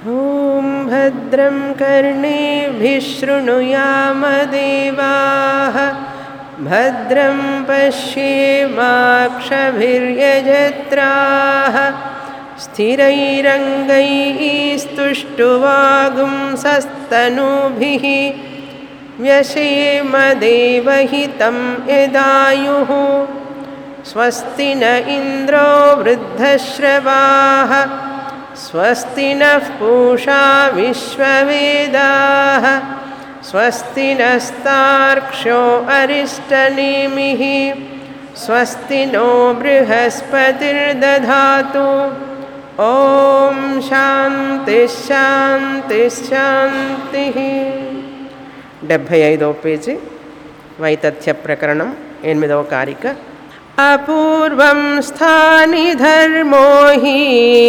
ॐ भद्रं कर्णेभिः शृणुयामदेवाः भद्रं पश्येमाक्षभिर्यजत्राः स्थिरैरङ्गैः स्तुष्टुवागुंसस्तनूभिः व्यशेमदेवहितं यदायुः स्वस्ति न इन्द्रो वृद्धश्रवाः स्वस्ति नः पूषा विश्ववेदाः स्वस्ति नस्तार्क्ष्यो अरिष्टनेमिः स्वस्ति नो बृहस्पतिर्दधातु ॐ శాంతిశాంతిశాంతిः డెబ్భై ఐదవ పేజీ వైతథ్య ప్రకరణం ఎనిమిదవ కారిక అపూర్వం స్థాని ధర్మో హి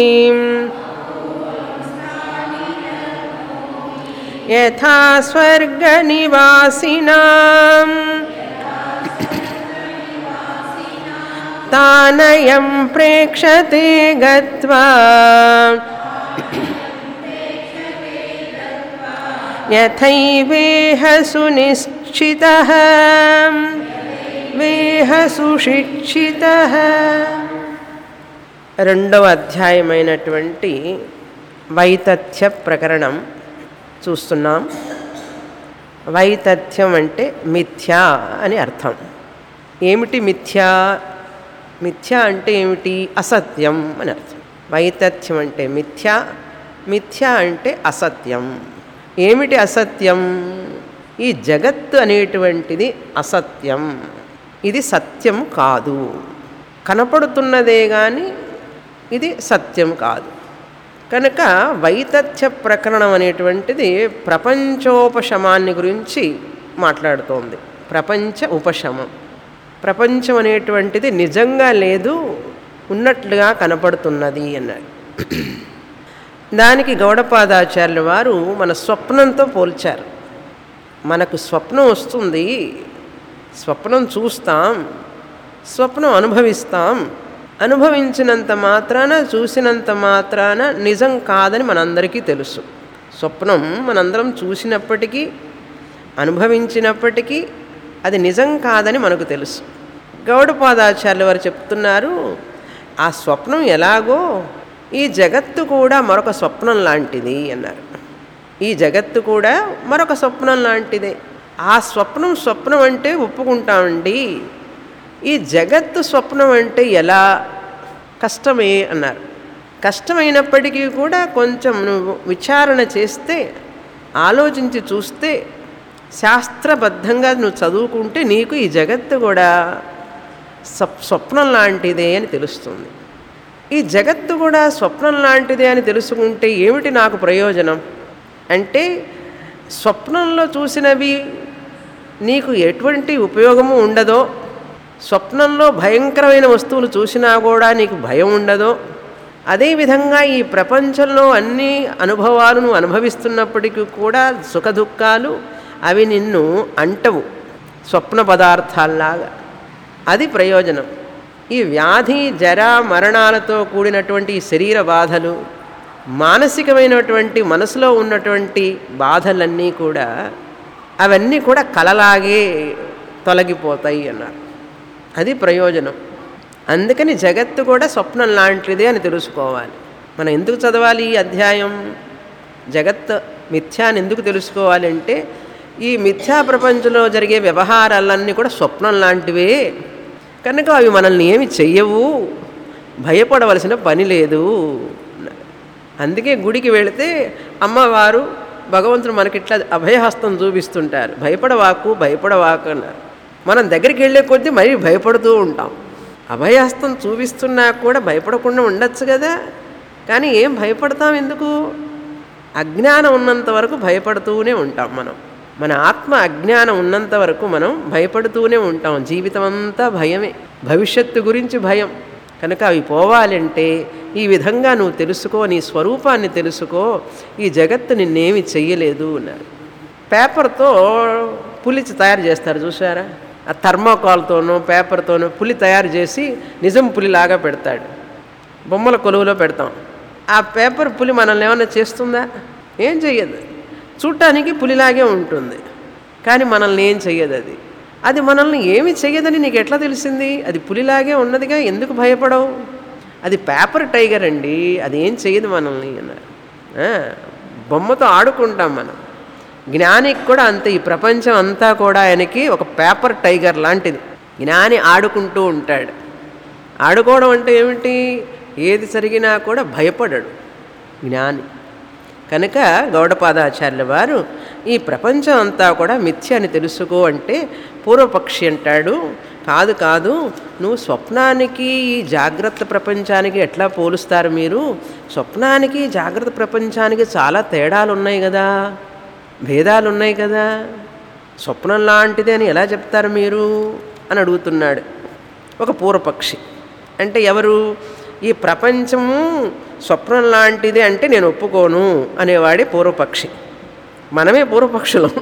యథా స్వర్గనివాసినాం తానయం ప్రేక్షతే గత్వా యథైవేహ సునిశ్చితः వేహ సుశిక్షితः రెండవ అధ్యాయమైనటువంటి వైతథ్య ప్రకరణం చూస్తున్నాం వైతథ్యం అంటే మిథ్యా అని అర్థం ఏమిటి మిథ్యా మిథ్య అంటే ఏమిటి అసత్యం అని అర్థం వైతథ్యం అంటే మిథ్య మిథ్య అంటే అసత్యం ఏమిటి అసత్యం ఈ జగత్తు అనేటువంటిది అసత్యం ఇది సత్యం కాదు కనపడుతున్నదే కానీ ఇది సత్యం కాదు కనుక వైతథ్య ప్రకరణం అనేటువంటిది ప్రపంచోపశమాన్ని గురించి మాట్లాడుతోంది ప్రపంచ ఉపశమం ప్రపంచం అనేటువంటిది నిజంగా లేదు ఉన్నట్లుగా కనపడుతున్నది అన్నాడు దానికి గౌడపాదాచార్యుల వారు మన స్వప్నంతో పోల్చారు మనకు స్వప్నం వస్తుంది స్వప్నం చూస్తాం స్వప్నం అనుభవిస్తాం అనుభవించినంత మాత్రాన చూసినంత మాత్రాన నిజం కాదని మనందరికీ తెలుసు స్వప్నం మనందరం చూసినప్పటికీ అనుభవించినప్పటికీ అది నిజం కాదని మనకు తెలుసు గౌడపాదాచార్యుల వారు చెప్తున్నారు ఆ స్వప్నం ఎలాగో ఈ జగత్తు కూడా మరొక స్వప్నం లాంటిది అన్నారు ఈ జగత్తు కూడా మరొక స్వప్నం లాంటిదే ఆ స్వప్నం స్వప్నం అంటే ఒప్పుకుంటామండి ఈ జగత్తు స్వప్నం అంటే ఎలా కష్టమే అన్నారు కష్టమైనప్పటికీ కూడా కొంచెం నువ్వు విచారణ చేస్తే ఆలోచించి చూస్తే శాస్త్రబద్ధంగా నువ్వు చదువుకుంటే నీకు ఈ జగత్తు కూడా స్వప్నం లాంటిదే అని తెలుస్తుంది ఈ జగత్తు కూడా స్వప్నం లాంటిదే అని తెలుసుకుంటే ఏమిటి నాకు ప్రయోజనం అంటే స్వప్నంలో చూసినవి నీకు ఎటువంటి ఉపయోగము ఉండదో స్వప్నంలో భయంకరమైన వస్తువులు చూసినా కూడా నీకు భయం ఉండదో అదేవిధంగా ఈ ప్రపంచంలో అన్ని అనుభవాలను అనుభవిస్తున్నప్పటికీ కూడా సుఖ దుఃఖాలు అవి నిన్ను అంటవు స్వప్న పదార్థాల్లాగా అది ప్రయోజనం ఈ వ్యాధి జర మరణాలతో కూడినటువంటి శరీర బాధలు మానసికమైనటువంటి మనసులో ఉన్నటువంటి బాధలన్నీ కూడా అవన్నీ కూడా కలలాగే తొలగిపోతాయి అన్నారు అది ప్రయోజనం అందుకని జగత్తు కూడా స్వప్నం లాంటిదే అని తెలుసుకోవాలి మనం ఎందుకు చదవాలి ఈ అధ్యాయం జగత్ మిథ్యాన్ని ఎందుకు తెలుసుకోవాలి అంటే ఈ మిథ్యా ప్రపంచంలో జరిగే వ్యవహారాలన్నీ కూడా స్వప్నం లాంటివే కనుక అవి మనల్ని ఏమి చెయ్యవు భయపడవలసిన పని లేదు అందుకే గుడికి వెళితే అమ్మవారు భగవంతుడు మనకిట్లా అభయహస్తం చూపిస్తుంటారు భయపడవాకు భయపడవాకు అన్నారు మనం దగ్గరికి వెళ్ళే కొద్దీ మరీ భయపడుతూ ఉంటాం అభయహస్తం చూపిస్తున్నా కూడా భయపడకుండా ఉండొచ్చు కదా కానీ ఏం భయపడతాం ఎందుకు అజ్ఞానం ఉన్నంత వరకు భయపడుతూనే ఉంటాం మనం మన ఆత్మ అజ్ఞానం ఉన్నంత వరకు మనం భయపడుతూనే ఉంటాం జీవితం అంతా భయమే భవిష్యత్తు గురించి భయం కనుక అవి పోవాలంటే ఈ విధంగా నువ్వు తెలుసుకో నీ స్వరూపాన్ని తెలుసుకో ఈ జగత్తు నిన్నేమి చెయ్యలేదు అన్నారు పేపర్తో పులి తయారు చేస్తారు చూసారా ఆ థర్మోకాల్తోనో పేపర్తోనో పులి తయారు చేసి నిజం పులిలాగా పెడతాడు బొమ్మల కొలువులో పెడతాం ఆ పేపర్ పులి మనల్ని ఏమైనా చేస్తుందా ఏం చెయ్యదు చూడటానికి పులిలాగే ఉంటుంది కానీ మనల్ని ఏం చెయ్యదు అది అది మనల్ని ఏమి చెయ్యదని నీకు ఎట్లా తెలిసింది అది పులిలాగే ఉన్నదిగా ఎందుకు భయపడవు అది పేపర్ టైగర్ అండి అది ఏం చెయ్యదు మనల్ని అన్నారు ఆ, బొమ్మతో ఆడుకుంటాం మనం జ్ఞానికి కూడా అంతే ఈ ప్రపంచం అంతా కూడా ఆయనకి ఒక పేపర్ టైగర్ లాంటిది జ్ఞాని ఆడుకుంటూ ఉంటాడు ఆడుకోవడం అంటే ఏమిటి ఏది జరిగినా కూడా భయపడడు జ్ఞాని కనుక గౌడపాదాచార్యుల వారు ఈ ప్రపంచం అంతా కూడా మిథ్య అని తెలుసుకో అంటే పూర్వపక్షి అంటాడు కాదు కాదు నువ్వు స్వప్నానికి ఈ జాగ్రత్త ప్రపంచానికి ఎట్లా పోలుస్తారు మీరు స్వప్నానికి జాగ్రత్త ప్రపంచానికి చాలా తేడాలు ఉన్నాయి కదా భేదాలు ఉన్నాయి కదా స్వప్నం లాంటిది అని ఎలా చెప్తారు మీరు అని అడుగుతున్నాడు ఒక పూర్వపక్షి అంటే ఎవరు ఈ ప్రపంచము స్వప్నం లాంటిది అంటే నేను ఒప్పుకోను అనేవాడే పూర్వపక్షి మనమే పూర్వపక్షులం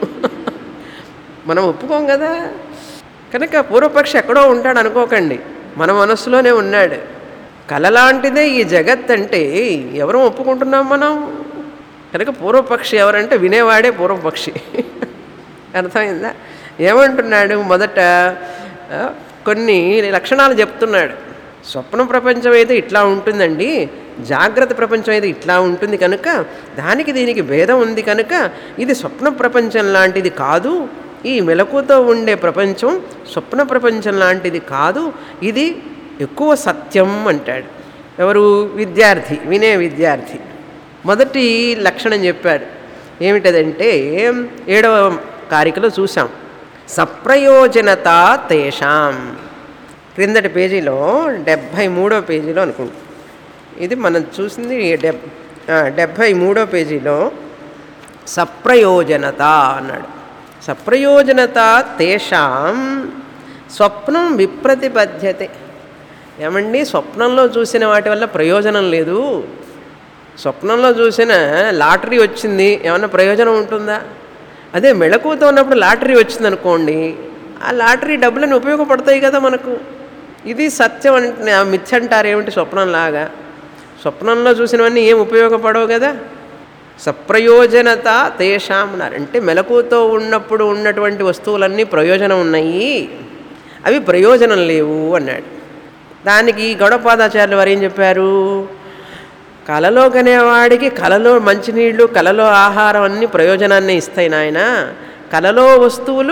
మనం ఒప్పుకోం కదా కనుక పూర్వపక్షి ఎక్కడో ఉంటాడు అనుకోకండి మన మనస్సులోనే ఉన్నాడు కళ లాంటిదే ఈ జగత్ అంటే ఎవరు ఒప్పుకుంటున్నాం మనం కనుక పూర్వపక్షి ఎవరంటే వినేవాడే పూర్వపక్షి అర్థమైందా ఏమంటున్నాడు మొదట ఆ, కొన్ని లక్షణాలు చెప్తున్నాడు స్వప్న ప్రపంచం అయితే ఇట్లా ఉంటుందండి జాగ్రత్త ప్రపంచం అయితే ఇట్లా ఉంటుంది కనుక దానికి దీనికి భేదం ఉంది కనుక ఇది స్వప్న ప్రపంచం లాంటిది కాదు ఈ మెలకుతో ఉండే ప్రపంచం స్వప్న ప్రపంచం లాంటిది కాదు ఇది ఎక్కువ సత్యం అంటాడు ఎవరు విద్యార్థి వినే విద్యార్థి మొదటి లక్షణం చెప్పాడు ఏమిటదంటే ఏడవ కారికలో చూసాం సప్రయోజనత తేషాం క్రిందటి పేజీలో డెబ్భై మూడో పేజీలో అనుకుంటా ఇది మనం చూసింది డెబ్ ఆ, డెబ్భై మూడో పేజీలో సప్రయోజనత అన్నాడు సప్రయోజనత తేషాం స్వప్నం విప్రతిపద్యతే ఏమండి స్వప్నంలో చూసిన వాటి వల్ల ప్రయోజనం లేదు స్వప్నంలో చూసిన లాటరీ వచ్చింది ఏమన్నా ప్రయోజనం ఉంటుందా అదే మెళకువతో ఉన్నప్పుడు లాటరీ వచ్చింది అనుకోండి ఆ లాటరీ డబ్బులను ఉపయోగపడతాయి కదా మనకు ఇది సత్యం అంటే ఆ మిథ్య అంటారు ఏమిటి స్వప్నంలాగా స్వప్నంలో చూసినవన్నీ ఏం ఉపయోగపడవు కదా సప్రయోజనత తేషాం అన్నారు అంటే మెలకువతో ఉన్నప్పుడు ఉన్నటువంటి వస్తువులన్నీ ప్రయోజనం ఉన్నాయి అవి ప్రయోజనం లేవు అన్నాడు దానికి గౌడపాదాచార్యులు వారు ఏం చెప్పారు కలలో కనేవాడికి కలలో మంచినీళ్ళు కలలో ఆహారం అన్ని ప్రయోజనాన్ని ఇస్తాయి నాయన కలలో వస్తువులు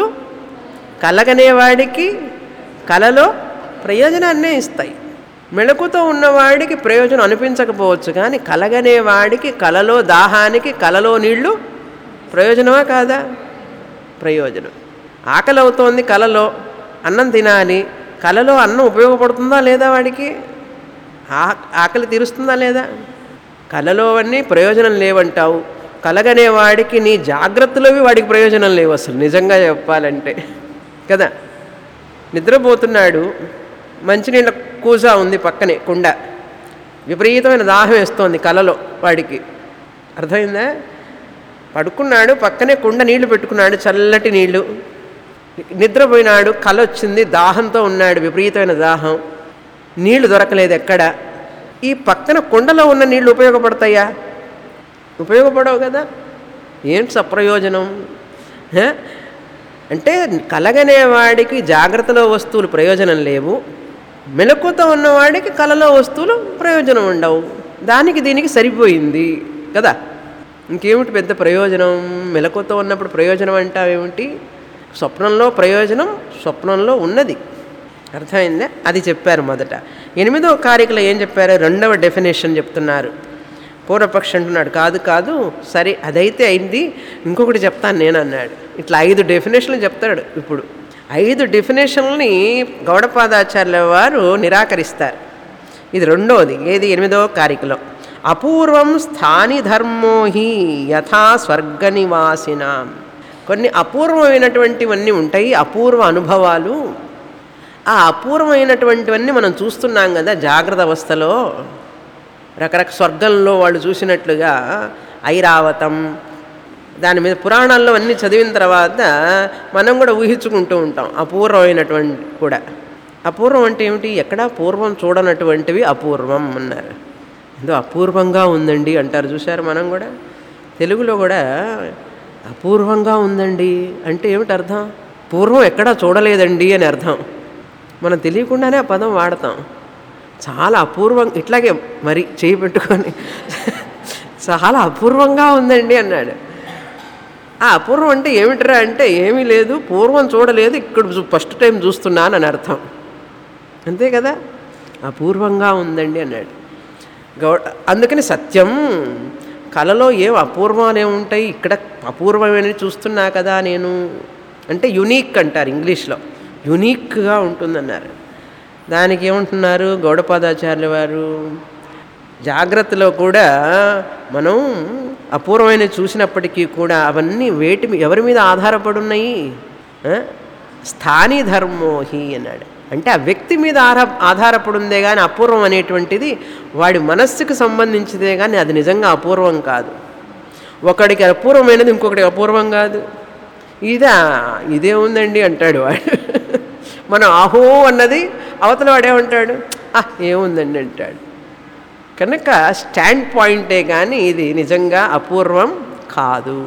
కలగనేవాడికి కలలో ప్రయోజనాన్నే ఇస్తాయి మెళకుతో ఉన్నవాడికి ప్రయోజనం అనిపించకపోవచ్చు కానీ కలగనేవాడికి కలలో దాహానికి కలలో నీళ్లు ప్రయోజనమా కాదా ప్రయోజనం ఆకలి అవుతోంది కలలో అన్నం తినాలి కలలో అన్నం ఉపయోగపడుతుందా లేదా వాడికి ఆ- ఆకలి తీరుస్తుందా లేదా కలలో అన్నీ ప్రయోజనం లేవంటావు కలగనే వాడికి నీ జాగ్రత్తలోవి వాడికి ప్రయోజనం లేవు అసలు నిజంగా చెప్పాలంటే కదా నిద్రపోతున్నాడు మంచినీళ్ళ కూజా ఉంది పక్కనే కుండ విపరీతమైన దాహం వేస్తోంది కలలో వాడికి అర్థమైందా పడుకున్నాడు పక్కనే కుండ నీళ్లు పెట్టుకున్నాడు చల్లటి నీళ్లు నిద్రపోయినాడు కల వచ్చింది దాహంతో ఉన్నాడు విపరీతమైన దాహం నీళ్లు దొరకలేదు ఎక్కడ ఈ పక్కన కుండలో ఉన్న నీళ్లు ఉపయోగపడతాయా ఉపయోగపడవు కదా ఏంటి సప్రయోజనం హ? అంటే కలగనే వాడికి జాగ్రత్తలో వస్తువులు ప్రయోజనం లేవు మెలకుతో ఉన్నవాడికి కలలో వస్తువులు ప్రయోజనం ఉండవు దానికి దీనికి సరిపోయింది కదా ఇంకేమిటి పెద్ద ప్రయోజనం మెలకుతో ఉన్నప్పుడు ప్రయోజనం అంటావేమిటి స్వప్నంలో ప్రయోజనం స్వప్నంలో ఉన్నది అర్థమైందా అది చెప్పారు మొదట ఎనిమిదవ కారికలో ఏం చెప్పారు రెండవ డెఫినేషన్ చెప్తున్నారు పూర్వపక్షి అంటున్నాడు కాదు కాదు సరే అదైతే అయింది ఇంకొకటి చెప్తాను నేను అన్నాడు ఇట్లా ఐదు డెఫినేషన్లు చెప్తాడు ఇప్పుడు ఐదు డెఫినేషన్లని గౌడపాదాచార్యుల వారు నిరాకరిస్తారు ఇది రెండవది ఏది ఎనిమిదవ కారికలో అపూర్వం స్థాని ధర్మో హి యథా స్వర్గ నివాసినాం కొన్ని అపూర్వమైనటువంటివన్నీ ఉంటాయి అపూర్వ అనుభవాలు ఆ అపూర్వమైనటువంటివన్నీ మనం చూస్తున్నాం కదా జాగ్రత్త అవస్థలో రకరకాల స్వర్గంలో వాళ్ళు చూసినట్లుగా ఐరావతం దాని మీద పురాణాల్లో అన్నీ చదివిన తర్వాత మనం కూడా ఊహించుకుంటూ ఉంటాం అపూర్వమైనటువంటి కూడా అపూర్వం అంటే ఏమిటి ఎక్కడా పూర్వం చూడనటువంటివి అపూర్వం అన్నారు ఏదో అపూర్వంగా ఉందండి అంటారు చూశారు మనం కూడా తెలుగులో కూడా అపూర్వంగా ఉందండి అంటే ఏమిటి అర్థం పూర్వం ఎక్కడా చూడలేదండి అని అర్థం మనం తెలియకుండానే ఆ పదం వాడతాం చాలా అపూర్వం ఇట్లాగే మరి చేయి పెట్టుకొని చాలా అపూర్వంగా ఉందండి అన్నాడు ఆ అపూర్వం అంటే ఏమిటిరా అంటే ఏమీ లేదు పూర్వం చూడలేదు ఇక్కడ చూ- ఫస్ట్ టైం చూస్తున్నాను అని అర్థం అంతే కదా అపూర్వంగా ఉందండి అన్నాడు గౌ అందుకని సత్యం కళలో ఏం అపూర్వాలు ఏముంటాయి ఇక్కడ అపూర్వమైనవి చూస్తున్నా కదా నేను అంటే యునీక్ అంటారు ఇంగ్లీష్లో యునీక్గా ఉంటుందన్నారు దానికి ఏమంటున్నారు గౌడపాదాచార్యుల వారు జాగ్రత్తలో కూడా మనం అపూర్వమైన చూసినప్పటికీ కూడా అవన్నీ వేటి మీ- ఎవరి మీద ఆధారపడి ఉన్నాయి ఆ? స్థాని ధర్మోహి అన్నాడు అంటే ఆ వ్యక్తి మీద ఆధార ఆధారపడి ఉందే కానీ అపూర్వం అనేటువంటిది వాడి మనస్సుకు సంబంధించిదే కానీ అది నిజంగా అపూర్వం కాదు ఒకడికి అపూర్వమైనది ఇంకొకటికి అపూర్వం కాదు ఇదా ఇదే ఉందండి అంటాడు వాడు మనం ఆహో అన్నది అవతల వాడేమంటాడు "ఆ, ఏముందండి అంటాడు కనుక స్టాండ్ పాయింటే కానీ ఇది నిజంగా అపూర్వం కాదు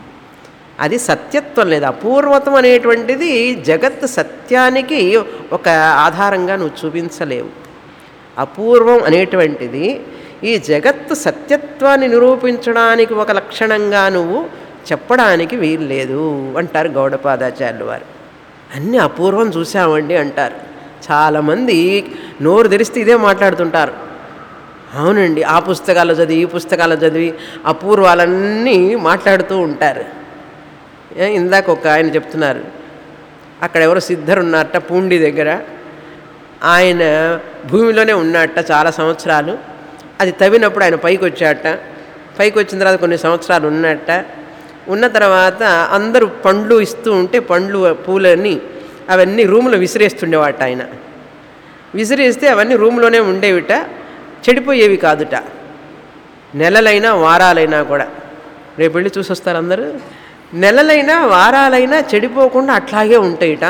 అది సత్యత్వం లేదు అపూర్వతం అనేటువంటిది జగత్ సత్యానికి ఒక ఆధారంగా నువ్వు చూపించలేవు అపూర్వం అనేటువంటిది ఈ జగత్తు సత్యత్వాన్ని నిరూపించడానికి ఒక లక్షణంగా నువ్వు చెప్పడానికి వీల్లేదు అంటారు గౌడపాదాచార్యులు వారు అన్నీ అపూర్వం చూసామండి అంటారు చాలామంది నోరు తెరిస్తే ఇదే మాట్లాడుతుంటారు అవునండి ఆ పుస్తకాలు చదివి ఈ పుస్తకాలు చదివి అపూర్వాలన్నీ మాట్లాడుతూ ఉంటారు ఏ, ఇందాక ఒక ఆయన చెప్తున్నారు అక్కడ ఎవరో సిద్ధరు ఉన్నారట పూండి దగ్గర ఆయన భూమిలోనే ఉన్నట్ట చాలా సంవత్సరాలు అది తవ్వినప్పుడు ఆయన పైకి వచ్చాట పైకి వచ్చిన తర్వాత కొన్ని సంవత్సరాలు ఉన్నట్ట ఉన్న తర్వాత అందరూ పండ్లు ఇస్తూ ఉంటే పండ్లు పూలన్నీ అవన్నీ రూములో విసిరేస్తుండేవాట ఆయన విసిరేస్తే అవన్నీ రూమ్లోనే ఉండేవిట చెడిపోయేవి కాదుట నెలలైనా వారాలైనా కూడా రేపు వెళ్ళి చూసి వస్తారు అందరూ నెలలైనా వారాలైనా చెడిపోకుండా అట్లాగే ఉంటాయిట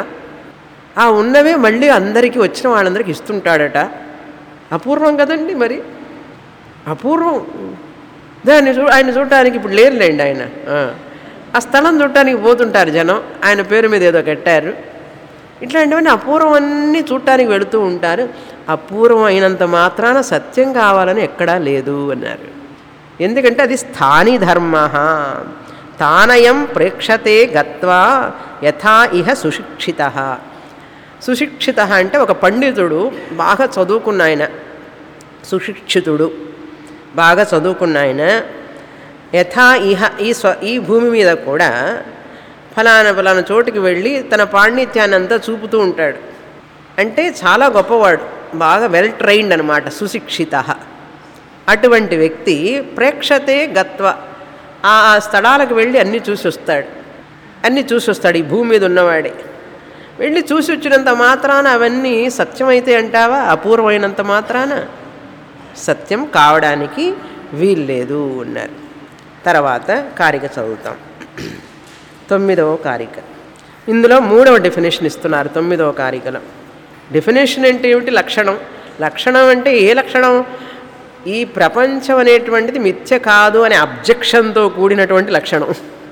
ఆ ఉన్నవే మళ్ళీ అందరికీ వచ్చిన వాళ్ళందరికీ ఇస్తుంటాడట అపూర్వం కదండి మరి అపూర్వం దాన్ని చూ ఆయన చూడటానికి ఇప్పుడు లేరులేండి ఆయన ఆ. ఆ స్థలం చూడటానికి పోతుంటారు జనం ఆయన పేరు మీద ఏదో కట్టారు ఇట్లాంటివన్నీ అపూర్వం అన్నీ చూడటానికి వెళుతూ ఉంటారు అపూర్వం అయినంత మాత్రాన సత్యం కావాలని ఎక్కడా లేదు అన్నారు ఎందుకంటే అది స్థాని ధర్మ తానయం ప్రేక్షతే గత్వా యథా ఇహ సుశిక్షిత సుశిక్షిత అంటే ఒక పండితుడు బాగా చదువుకున్న ఆయన సుశిక్షితుడు బాగా చదువుకున్న ఆయన యథా ఇహ ఈ స్వ ఈ భూమి మీద కూడా ఫలానా ఫలానా చోటుకి వెళ్ళి తన పాండిత్యాన్ని అంతా చూపుతూ ఉంటాడు అంటే చాలా గొప్పవాడు బాగా వెల్ ట్రైన్డ్ అనమాట సుశిక్షిత అటువంటి వ్యక్తి ప్రేక్షతే గత్వ ఆ ఆ స్థలాలకు వెళ్ళి అన్నీ చూసి వస్తాడు అన్నీ చూసి వస్తాడు ఈ భూమి మీద ఉన్నవాడే వెళ్ళి చూసి వచ్చినంత మాత్రాన అవన్నీ సత్యమైతే అంటావా అపూర్వమైనంత మాత్రాన సత్యం కావడానికి వీల్లేదు అన్నారు తర్వాత కారిక చదువుతాం తొమ్మిదవ కారిక ఇందులో మూడవ డెఫినేషన్ ఇస్తున్నారు తొమ్మిదవ కారికలో డెఫినేషన్ అంటే ఏమిటి లక్షణం లక్షణం అంటే ఏ లక్షణం ఈ ప్రపంచం అనేటువంటిది మిథ్య కాదు అనే అబ్జెక్షన్తో కూడినటువంటి లక్షణం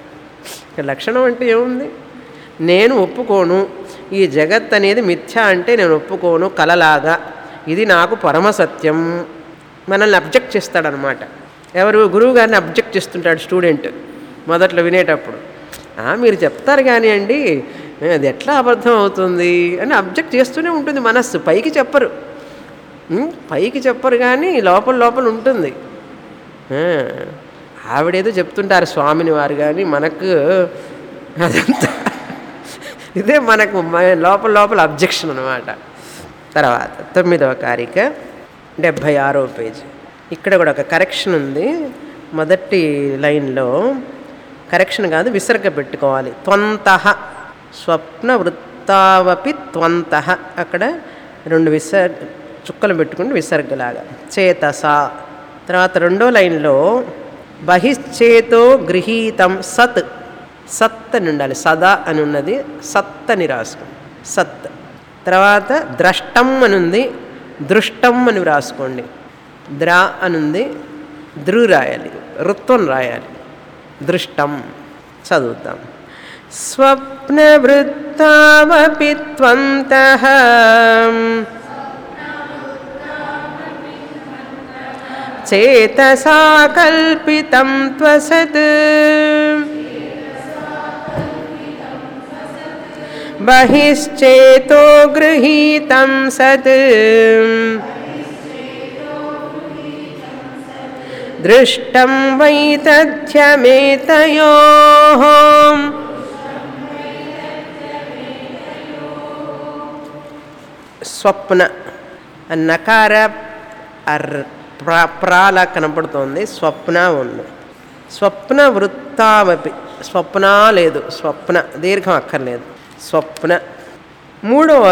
ఇక లక్షణం అంటే ఏముంది నేను ఒప్పుకోను ఈ జగత్ అనేది మిథ్య అంటే నేను ఒప్పుకోను కలలాగా ఇది నాకు పరమ సత్యం మనల్ని అబ్జెక్ట్ చేస్తాడనమాట ఎవరు గురువు గారిని అబ్జెక్ట్ చేస్తుంటాడు స్టూడెంట్ మొదట్లో వినేటప్పుడు "ఆ, మీరు చెప్తారు కానీ అండి అది ఎట్లా అబద్ధం అవుతుంది అని అబ్జెక్ట్ చేస్తూనే ఉంటుంది మనస్సు పైకి చెప్పరు ఉం? పైకి చెప్పరు కానీ లోపల లోపల ఉంటుంది ఆ, ఆవిడేదో చెప్తుంటారు స్వామిని వారు కానీ మనకు అదంతా ఇదే మనకు మ- లోపల లోపల అబ్జెక్షన్ అనమాట తర్వాత తొమ్మిదవ కారిక డెబ్భై ఆరో పేజీ ఇక్కడ కూడా ఒక కరెక్షన్ ఉంది మొదటి లైన్లో కరెక్షన్ కాదు విసర్గ పెట్టుకోవాలి త్వంతః స్వప్న వృత్తావపి త్వంతః అక్కడ రెండు విసర్ చుక్కలు పెట్టుకుంటే విసర్గలాగా చేతస తర్వాత రెండో లైన్లో బహిశ్చేతో గృహీతం సత్ సత్ అని ఉండాలి సదా అని ఉన్నది సత్ అని రాసుకోండి సత్ తర్వాత ద్రష్టం అని ఉంది దృష్టం అని రాసుకోండి ద్రా అనుంది దృ రాయాలి రుత్వం రాయాలి దృష్టం చదువుతాం స్వప్నవృత్తామపి త్వంతః చేతసా కల్పితం త్వసత్ బహిశ్చేతో గృహీతం సత్ దృష్టం వై తథ్యమేతయో స్వప్న నకార అర్ ప్రా ప్రాల కనపడుతోంది స్వప్న ఉంది స్వప్న వృత్తామపి స్వప్న లేదు స్వప్న దీర్ఘం అక్కర్లేదు స్వప్న మూడవ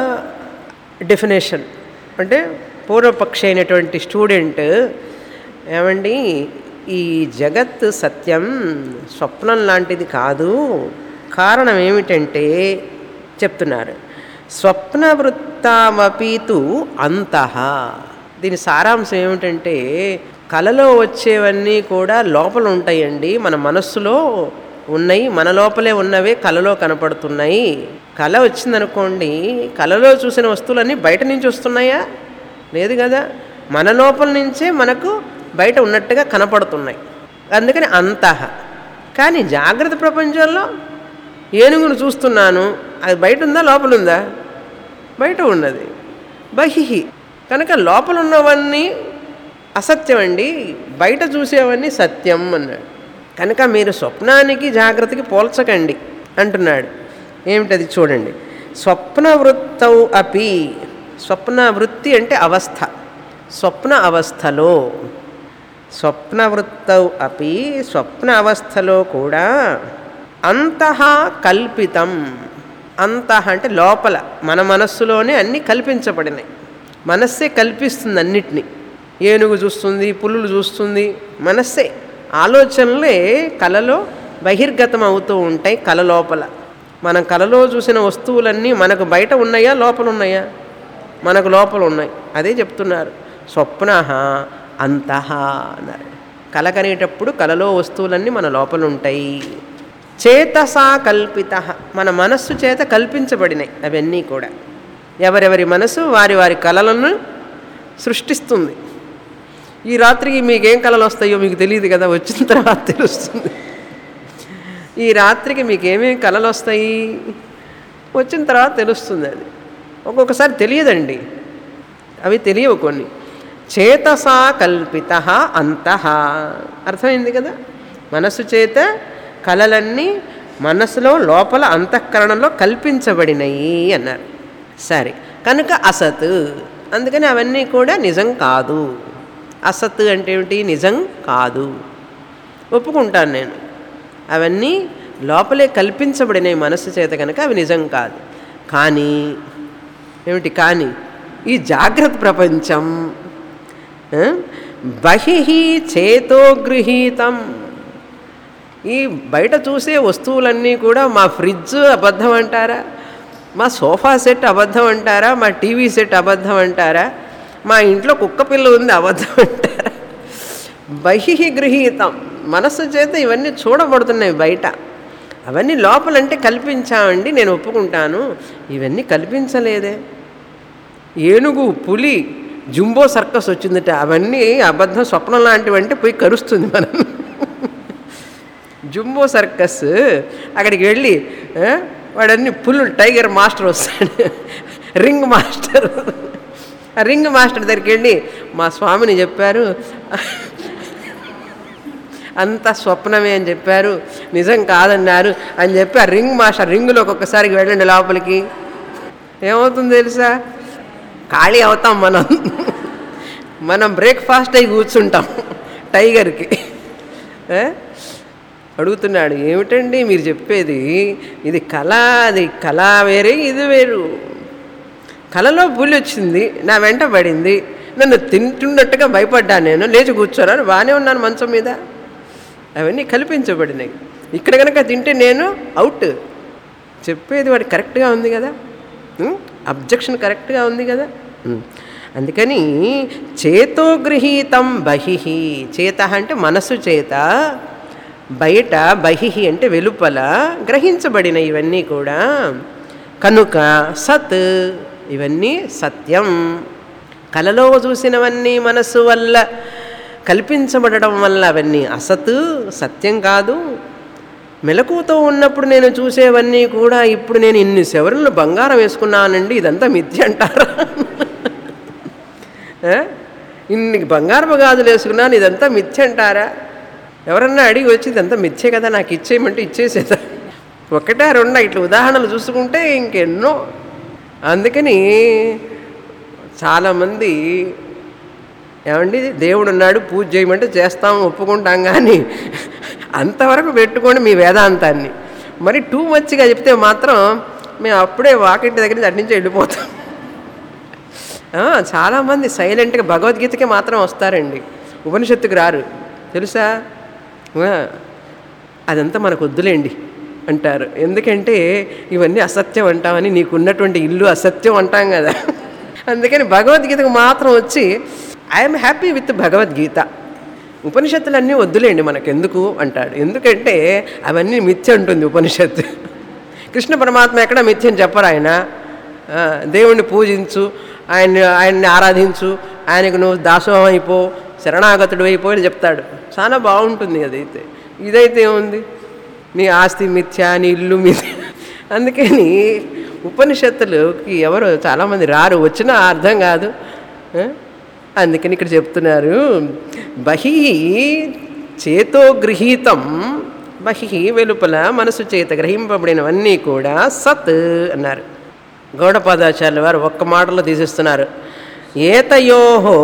డెఫినేషన్ అంటే పూర్వపక్షి అయినటువంటి స్టూడెంట్ ఏమండి ఈ జగత్ సత్యం స్వప్నం లాంటిది కాదు కారణం ఏమిటంటే చెప్తున్నారు స్వప్న వృత్తామపీతు అంతః దీని సారాంశం ఏమిటంటే కలలో వచ్చేవన్నీ కూడా లోపల ఉంటాయండి మన మనస్సులో ఉన్నాయి మన లోపలే ఉన్నవే కలలో కనపడుతున్నాయి కళ వచ్చిందనుకోండి కలలో చూసిన వస్తువులన్నీ బయట నుంచి వస్తున్నాయా లేదు కదా మన లోపల నుంచే మనకు బయట ఉన్నట్టుగా కనపడుతున్నాయి అందుకని అంతః కానీ జాగ్రత్త ప్రపంచంలో ఏనుగును చూస్తున్నాను అది బయట ఉందా లోపల ఉందా బయట ఉన్నది బహిహి కనుక లోపల ఉన్నవన్నీ అసత్యం అండి బయట చూసేవన్నీ సత్యం అన్నాడు కనుక మీరు స్వప్నానికి జాగ్రత్తకి పోల్చకండి అంటున్నాడు ఏమిటది చూడండి స్వప్న వృత్తౌ అపి స్వప్న వృత్తి అంటే అవస్థ స్వప్న అవస్థలో స్వప్న వృత్తౌ అపి స్వప్న అవస్థలో కూడా అంతః కల్పితం అంతః అంటే లోపల మన మనస్సులోనే అన్నీ కల్పించబడినాయి మనస్సే కల్పిస్తుంది అన్నిటినీ ఏనుగు చూస్తుంది పులులు చూస్తుంది మనస్సే ఆలోచనలే కలలో బహిర్గతం అవుతూ ఉంటాయి కల లోపల మనం కలలో చూసిన వస్తువులన్నీ మనకు బయట ఉన్నాయా లోపల ఉన్నాయా మనకు లోపల ఉన్నాయి అదే చెప్తున్నారు స్వప్న అంతః అన్నారు కల కనేటప్పుడు కలలో వస్తువులన్నీ మన లోపల ఉంటాయి చేతసా కల్పిత మన మనస్సు చేత కల్పించబడినాయి అవన్నీ కూడా ఎవరెవరి మనసు వారి వారి కళలను సృష్టిస్తుంది ఈ రాత్రికి మీకేం కళలు వస్తాయో మీకు తెలియదు కదా వచ్చిన తర్వాత తెలుస్తుంది ఈ రాత్రికి మీకు ఏమేమి కళలు వస్తాయి వచ్చిన తర్వాత తెలుస్తుంది అది ఒక్కొక్కసారి తెలియదండి అవి తెలియవు కొన్ని చేతసా కల్పిత అంతః అర్థమైంది కదా మనస్సు చేత కళలన్నీ మనసులో లోపల అంతఃకరణలో కల్పించబడినయి అన్నారు సరే కనుక అసత్ అందుకని అవన్నీ కూడా నిజం కాదు అసత్ అంటే ఏమిటి నిజం కాదు ఒప్పుకుంటాను నేను అవన్నీ లోపలే కల్పించబడినాయి మనస్సు చేత కనుక అవి నిజం కాదు కానీ ఏమిటి కానీ ఈ జాగ్రత్త ప్రపంచం ఆ, బహిహి చేతో గృహీతం ఈ బయట చూసే వస్తువులన్నీ కూడా మా ఫ్రిడ్జ్ అబద్ధం అంటారా మా సోఫా సెట్ అబద్ధం అంటారా మా టీవీ సెట్ అబద్ధం అంటారా మా ఇంట్లో కుక్క పిల్ల ఉంది అబద్ధం అంటారా బహిహి గృహీతం మనస్సు చేత ఇవన్నీ చూడబడుతున్నాయి బయట అవన్నీ లోపలంటే కల్పించామండి నేను ఒప్పుకుంటాను ఇవన్నీ కల్పించలేదే ఏనుగు పులి జుంబో సర్కస్ వచ్చిందట అవన్నీ అబద్ధం స్వప్నం లాంటివంటే పోయి కరుస్తుంది మనం జుంబో సర్కస్ అక్కడికి వెళ్ళి ఆ, వాడన్ని పుల్లు టైగర్ మాస్టర్ వస్తాడు రింగ్ మాస్టర్ ఆ రింగ్ మాస్టర్ దగ్గరికి వెళ్ళి మా స్వామిని చెప్పారు అంతా స్వప్నమే అని చెప్పారు నిజం కాదన్నారు అని చెప్పి ఆ రింగ్ మాస్టర్ రింగులోకి ఒక్కసారికి వెళ్ళండి లోపలికి ఏమవుతుంది తెలుసా ఖాళీ అవుతాం మనం మనం బ్రేక్ఫాస్ట్ అయి కూర్చుంటాం టైగర్కి ఏ? అడుగుతున్నాడు ఏమిటండి మీరు చెప్పేది ఇది కళ అది కళ వేరే ఇది వేరు కళలో పులి వచ్చింది నా వెంట పడింది నన్ను తింటున్నట్టుగా భయపడ్డాను నేను లేచి కూర్చోరాను బాగానే ఉన్నాను మంచం మీద అవన్నీ కల్పించబడినాయి ఇక్కడ కనుక తింటే నేను అవుట్ చెప్పేది వాడు కరెక్ట్గా ఉంది కదా అబ్జెక్షన్ కరెక్ట్గా ఉంది కదా ఉం. అందుకని చేతో గృహీతం బహిహి చేత అంటే మనసు చేత బయట బహిహి అంటే వెలుపల గ్రహించబడిన ఇవన్నీ కూడా కనుక సత్ ఇవన్నీ సత్యం కలలో చూసినవన్నీ మనస్సు వల్ల కల్పించబడడం వల్ల అవన్నీ అసత్ సత్యం కాదు మెలకుతో ఉన్నప్పుడు నేను చూసేవన్నీ కూడా ఇప్పుడు నేను ఇన్ని సెవరులు బంగారం వేసుకున్నానండి ఇదంతా మిథ్య అంటారా ఆ? ఇన్ని బంగారపు గాజులు వేసుకున్నాను ఇదంతా మిథ్య అంటారా ఎవరన్నా అడిగి వచ్చి ఇదంతా మిథ్యే కదా నాకు ఇచ్చేయమంటే ఇచ్చేసేదా ఒకటే రెండా ఇట్లా ఉదాహరణలు చూసుకుంటే ఇంకెన్నో అందుకని చాలామంది ఏమండి దేవుడు ఉన్నాడు పూజ చేయమంటే చేస్తాం ఒప్పుకుంటాం కానీ అంతవరకు పెట్టుకోండి మీ వేదాంతాన్ని మరి టూ మచ్గా చెప్తే మాత్రం మేము అప్పుడే వాకింటి దగ్గర నుంచి అటు నుంచి వెళ్ళిపోతాం ఆ, చాలామంది సైలెంట్గా భగవద్గీతకి మాత్రం వస్తారండి ఉపనిషత్తుకు రారు తెలుసా ఆ, అదంతా మనకు వద్దులేండి అంటారు ఎందుకంటే ఇవన్నీ అసత్యం అంటామని నీకున్నటువంటి ఇల్లు అసత్యం అంటాం కదా అందుకని భగవద్గీతకు మాత్రం వచ్చి ఐఎమ్ హ్యాపీ విత్ భగవద్గీత ఉపనిషత్తులన్నీ వద్దులేండి మనకెందుకు అంటాడు ఎందుకంటే అవన్నీ మిథ్య ఉంటుంది ఉపనిషత్తు కృష్ణ పరమాత్మ ఎక్కడ మిథ్యం చెప్పరు ఆయన ఆ, దేవుణ్ణి పూజించు ఆయన్ని ఆయన్ని ఆరాధించు ఆయనకు నువ్వు దాసోహం అయిపో శరణాగతుడు అయిపో అని చెప్తాడు చాలా బాగుంటుంది అదైతే ఇదైతే ఏముంది నీ ఆస్తి మిథ్య నీ ఇల్లు మిథ్య అందుకని ఉపనిషత్తులకి ఎవరు చాలామంది రారు వచ్చినా అర్థం కాదు ఆ? అందుకని ఇక్కడ చెప్తున్నారు బహి చేతో గృహీతం బహి వెలుపల మనసు చేత గ్రహింపబడినవన్నీ కూడా సత్ అన్నారు గౌడపాదాచార్యుల వారు ఒక్క మాటలో తీసేస్తున్నారు ఏతయోహో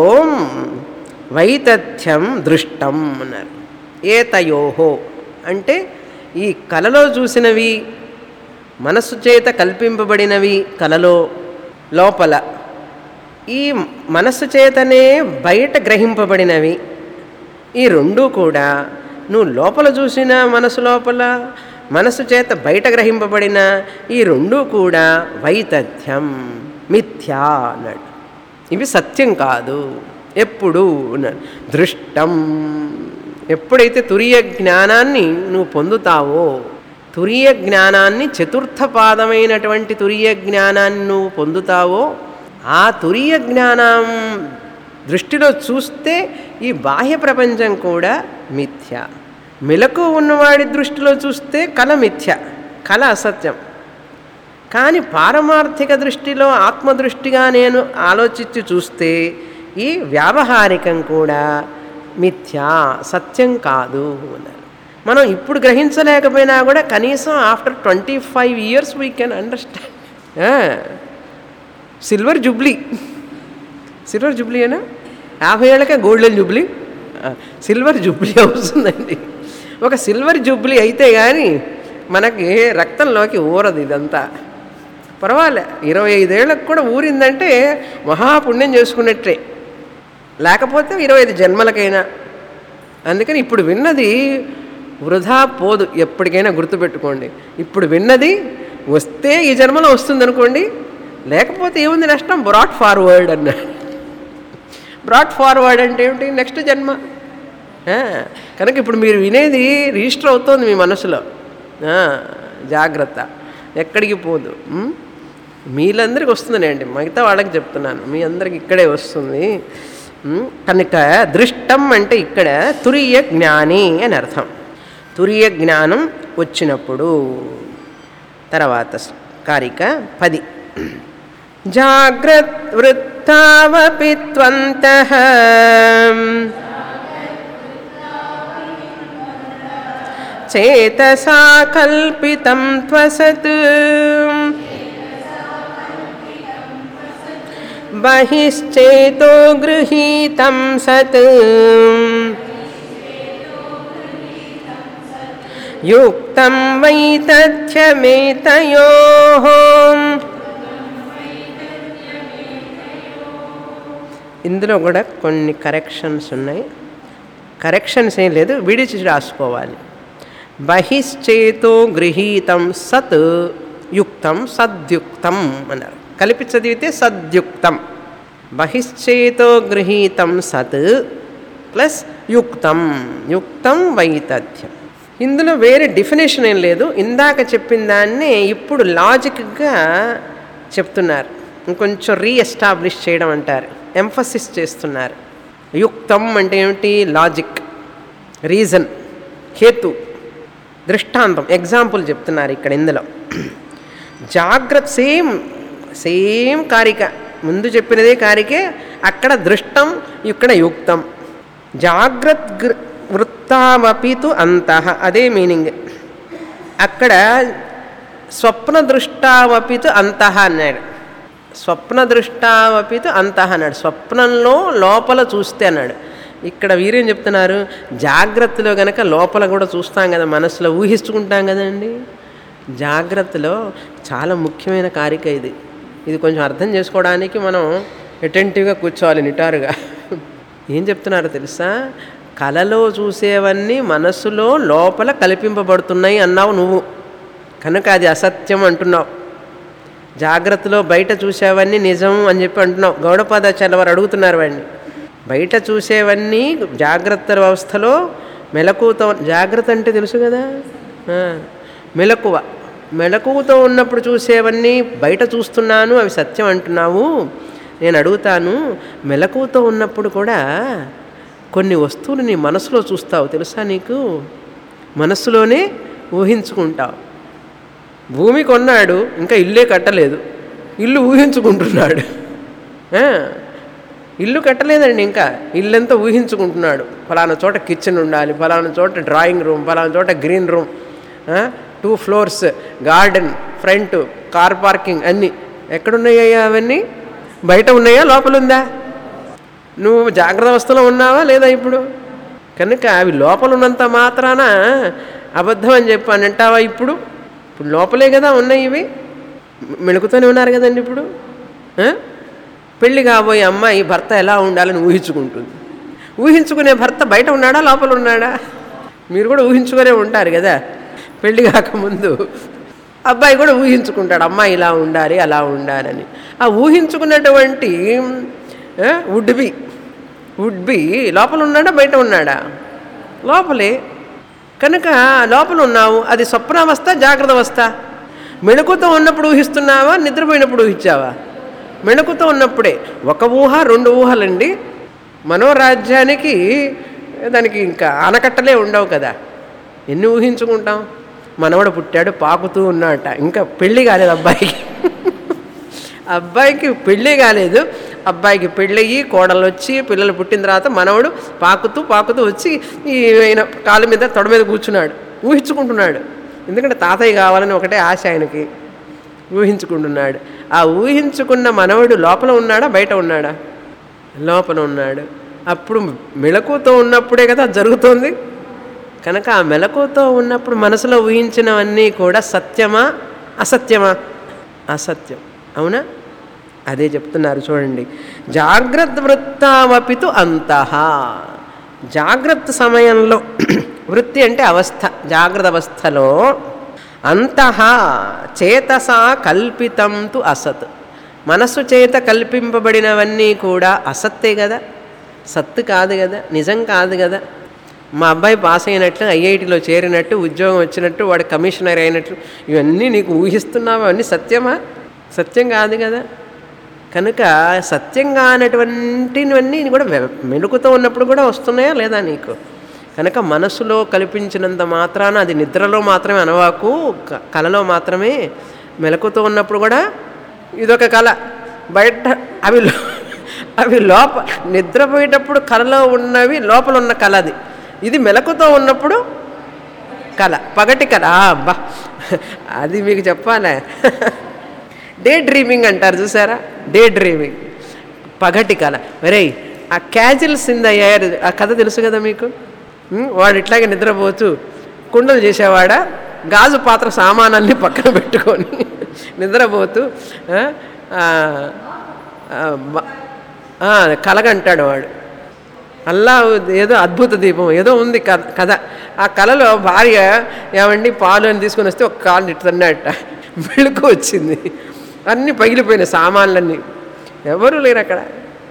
వైతథ్యం దృష్టం అన్నారు ఏతయోహో అంటే ఈ కలలో చూసినవి మనస్సు చేత కల్పింపబడినవి కలలో లోపల ఈ మనస్సు చేతనే బయట గ్రహింపబడినవి ఈ రెండూ కూడా నువ్వు లోపల చూసిన మనసు లోపల మనసు చేత బయట గ్రహింపబడిన ఈ రెండూ కూడా వైతథ్యం మిథ్యా అన్నాడు ఇవి సత్యం కాదు ఎప్పుడు అన్నాడు దృష్టం ఎప్పుడైతే తురియ జ్ఞానాన్ని నువ్వు పొందుతావో తురియ జ్ఞానాన్ని చతుర్థ పాదమైనటువంటి తురియ జ్ఞానాన్ని నువ్వు పొందుతావో ఆ తురియ జ్ఞానం దృష్టిలో చూస్తే ఈ బాహ్య ప్రపంచం కూడా మిథ్య మెలకు ఉన్నవాడి దృష్టిలో చూస్తే కళ మిథ్య కళ అసత్యం కానీ పారమార్థిక దృష్టిలో ఆత్మదృష్టిగా నేను ఆలోచించి చూస్తే ఈ వ్యావహారికం కూడా మిథ్యా సత్యం కాదు అన్నారు మనం ఇప్పుడు గ్రహించలేకపోయినా కూడా కనీసం after twenty five years we can understand silver jubilee silver jubilee అయినా యాభై ఏళ్ళకే గోల్డెన్ జూబ్లీ ఆ, సిల్వర్ జూబ్లీ అవుతుందండి ఒక సిల్వర్ జూబ్లీ అయితే కానీ మనకి రక్తంలోకి ఊరదు ఇదంతా పర్వాలే ఇరవై ఐదేళ్ళకు కూడా ఊరిందంటే మహాపుణ్యం చేసుకున్నట్టే లేకపోతే ఇరవై ఐదు జన్మలకైనా అందుకని ఇప్పుడు విన్నది వృధా పోదు ఎప్పటికైనా గుర్తుపెట్టుకోండి ఇప్పుడు విన్నది వస్తే ఈ జన్మలో వస్తుంది అనుకోండి లేకపోతే ఏముంది నష్టం బ్రాట్ ఫార్వర్డ్ అన్న బ్రాట్ ఫార్వర్డ్ అంటే ఏమిటి నెక్స్ట్ జన్మ ఆ, కనుక ఇప్పుడు మీరు వినేది రిజిస్టర్ అవుతోంది మీ మనసులో ఆ, జాగ్రత్త ఎక్కడికి పోదు ఉం? మీలందరికీ వస్తుందండి మిగతా వాళ్ళకి చెప్తున్నాను మీ అందరికి ఇక్కడే వస్తుంది ఉం? కనుక దృష్టం అంటే ఇక్కడ తురియ జ్ఞాని అని అర్థం తురియ జ్ఞానం వచ్చినప్పుడు తర్వాత స్- కారిక పది జాగ్రత్ వృత్తావపి త్వంతః చేతసా కల్పితం త్వసత్ బహిశ్చేతో గృహీతం సత్ యుక్తం వై తథ్యమేతయో ఇందులో కూడా కొన్ని కరెక్షన్స్ ఉన్నాయి కరెక్షన్స్ ఏం లేదు విడిచి రాసుకోవాలి బహిశ్చేతో గృహీతం సత్ యుక్తం సద్యుక్తం అన్నారు కలిపి చదివితే సద్యుక్తం బహిశ్చేతో గృహీతం సత్ ప్లస్ యుక్తం యుక్తం వైతథ్యం ఇందులో వేరే డెఫినేషన్ ఏం లేదు ఇందాక చెప్పిన దాన్ని ఇప్పుడు లాజిక్గా చెప్తున్నారు ఇంకొంచెం రీఎస్టాబ్లిష్ చేయడం అంటారు ఎంఫసిస్ చేస్తున్నారు యుక్తం అంటే ఏమిటి లాజిక్ రీజన్ హేతు దృష్టాంతం ఎగ్జాంపుల్ చెప్తున్నారు ఇక్కడ ఇందులో జాగ్రత్త సేమ్ సేమ్ కారిక ముందు చెప్పినదే కారికే అక్కడ దృష్టం ఇక్కడ యుక్తం జాగ్రత్ గృ వృత్తావపితు అంతః అదే మీనింగ్ అక్కడ స్వప్న దృష్టావపితు అంతః అన్నాడు స్వప్న దృష్టావపితు అంతః అన్నాడు స్వప్నంలో లోపల చూస్తే అన్నాడు ఇక్కడ వీరేం చెప్తున్నారు జాగ్రత్తలో గనక లోపల కూడా చూస్తాం కదా మనసులో ఊహించుకుంటాం కదండి జాగ్రత్తలో చాలా ముఖ్యమైన కారిక ఇది ఇది కొంచెం అర్థం చేసుకోవడానికి మనం అటెంటివ్గా కూర్చోవాలి నిటారుగా ఏం చెప్తున్నారో తెలుసా కలలో చూసేవన్నీ మనస్సులో లోపల కల్పింపబడుతున్నాయి అన్నావు నువ్వు కనుక అది అసత్యం అంటున్నావు జాగ్రత్తలో బయట చూసేవన్నీ నిజం అని చెప్పి అంటున్నావు గౌడపాదాచార్య వారు అడుగుతున్నారు వాడిని బయట చూసేవన్నీ జాగ్రత్త వ్యవస్థలో మెలకువతో జాగ్రత్త అంటే తెలుసు కదా ఆ, మెలకువ మెలకువతో ఉన్నప్పుడు చూసేవన్నీ బయట చూస్తున్నాను అవి సత్యం అంటున్నావు నేను అడుగుతాను మెలకువతో ఉన్నప్పుడు కూడా కొన్ని వస్తువులు నీ మనసులో చూస్తావు తెలుసా నీకు మనస్సులోనే ఊహించుకుంటావు భూమి కొన్నాడు ఇంకా ఇల్లే కట్టలేదు ఇల్లు ఊహించుకుంటున్నాడు ఆ, ఇల్లు కట్టలేదండి ఇంకా ఇల్లంతా ఊహించుకుంటున్నాడు ఫలానా చోట కిచెన్ ఉండాలి ఫలానా చోట డ్రాయింగ్ రూమ్ ఫలానా చోట green room two floors garden front car parking అన్నీ ఎక్కడున్నాయ్యా అవన్నీ బయట ఉన్నాయా లోపల ఉందా నువ్వు జాగ్రత్త అవస్థలో ఉన్నావా లేదా ఇప్పుడు కనుక అవి లోపల ఉన్నంత మాత్రాన అబద్ధం అని చెప్పి అని అంటావా ఇప్పుడు ఇప్పుడు లోపలే కదా ఉన్నాయి ఇవి మెలుకుతూనే ఉన్నారు కదండి ఇప్పుడు ఆ? పెళ్ళి కాబోయే అమ్మాయి భర్త ఎలా ఉండాలని ఊహించుకుంటుంది ఊహించుకునే భర్త బయట ఉన్నాడా లోపల ఉన్నాడా మీరు కూడా ఊహించుకునే ఉంటారు కదా పెళ్ళి కాకముందు అబ్బాయి కూడా ఊహించుకుంటాడు అమ్మాయి ఇలా ఉండాలి అలా ఉండాలని ఆ ఊహించుకున్నటువంటి వుడ్ బి వుడ్ బి లోపల ఉన్నాడా బయట ఉన్నాడా లోపలే కనుక లోపల ఉన్నావు అది స్వప్నావస్థ జాగ్రత్త అవస్థ మెణుకుతో ఉన్నప్పుడు ఊహిస్తున్నావా నిద్రపోయినప్పుడు ఊహించావా మెణుకుతో ఉన్నప్పుడే ఒక ఊహ రెండు ఊహలండి మనోరాజ్యానికి దానికి ఇంకా ఆనకట్టలే ఉండవు కదా ఎన్ని ఊహించుకుంటాం మనవడు పుట్టాడు పాకుతూ ఉన్నాడట ఇంకా పెళ్ళి కాలేదు అబ్బాయికి అబ్బాయికి పెళ్ళి కాలేదు అబ్బాయికి పెళ్ళయ్యి కోడలు వచ్చి పిల్లలు పుట్టిన తర్వాత మనవడు పాకుతూ పాకుతూ వచ్చి ఈ ఆయన కాలు మీద తొడ మీద కూర్చున్నాడు ఊహించుకుంటున్నాడు ఎందుకంటే తాతయ్య కావాలని ఒకటే ఆశ ఆయనకి ఊహించుకుంటున్నాడు ఆ ఊహించుకున్న మనవడు లోపల ఉన్నాడా బయట ఉన్నాడా లోపల ఉన్నాడు అప్పుడు మెలకుతో ఉన్నప్పుడే కదా అది జరుగుతోంది కనుక ఆ మెలకుతో ఉన్నప్పుడు మనసులో ఊహించినవన్నీ కూడా సత్యమా అసత్యమా అసత్యం అవునా అదే చెప్తున్నారు చూడండి జాగ్రత్త వృత్తావపితు అంతః జాగ్రత్త సమయంలో వృత్తి అంటే అవస్థ జాగ్రత్త అవస్థలో అంతః చేతసా కల్పితం తు అసత్ మనస్సు చేత కల్పింపబడినవన్నీ కూడా అసత్తే కదా సత్తు కాదు కదా నిజం కాదు కదా మా అబ్బాయి పాస్ అయినట్లు ఐఐటిలో చేరినట్టు ఉద్యోగం వచ్చినట్టు వాడు కమిషనర్ అయినట్లు ఇవన్నీ నీకు ఊహిస్తున్నావు అవన్నీ సత్యమా సత్యం కాదు కదా కనుక సత్యం కానటువంటివన్నీ కూడా వె- మెలుకుతో ఉన్నప్పుడు కూడా వస్తున్నాయా లేదా నీకు కనుక మనసులో కల్పించినంత మాత్రాన అది నిద్రలో మాత్రమే అనవాకు క- కలలో మాత్రమే మెలకుతో ఉన్నప్పుడు కూడా ఇదొక కళ బయట అవి లో- అవి లోప నిద్రపోయేటప్పుడు కళలో ఉన్నవి లోపల ఉన్న కళ అది ఇది మెలకుతో ఉన్నప్పుడు కళ పగటి కళ ఆ, అబ్బా అది మీకు చెప్పాలే డే డ్రీమింగ్ అంటారు చూసారా డే డ్రీమింగ్ పగటి కళ మరే ఆ క్యాజువల్స్ ఇన్ ద ఎయిర్ ఆ కథ తెలుసు కదా మీకు ఉం? వాడు ఇట్లాగే నిద్రపోతూ కుండలు చేసేవాడా గాజు పాత్ర సామానాన్ని పక్కన పెట్టుకొని నిద్రపోతూ ఆ, ఆ, ఆ, బ- ఆ, కలగంటాడు వాడు అల్లా ఏదో అద్భుత దీపం ఏదో ఉంది కథ కథ ఆ కళలో భార్య ఏమండి పాలు అని తీసుకొని వస్తే ఒక కాలు ఇటు తన్నట్ట వెళుకు వచ్చింది అన్నీ పగిలిపోయినాయి సామాన్లన్నీ ఎవరు లేరు అక్కడ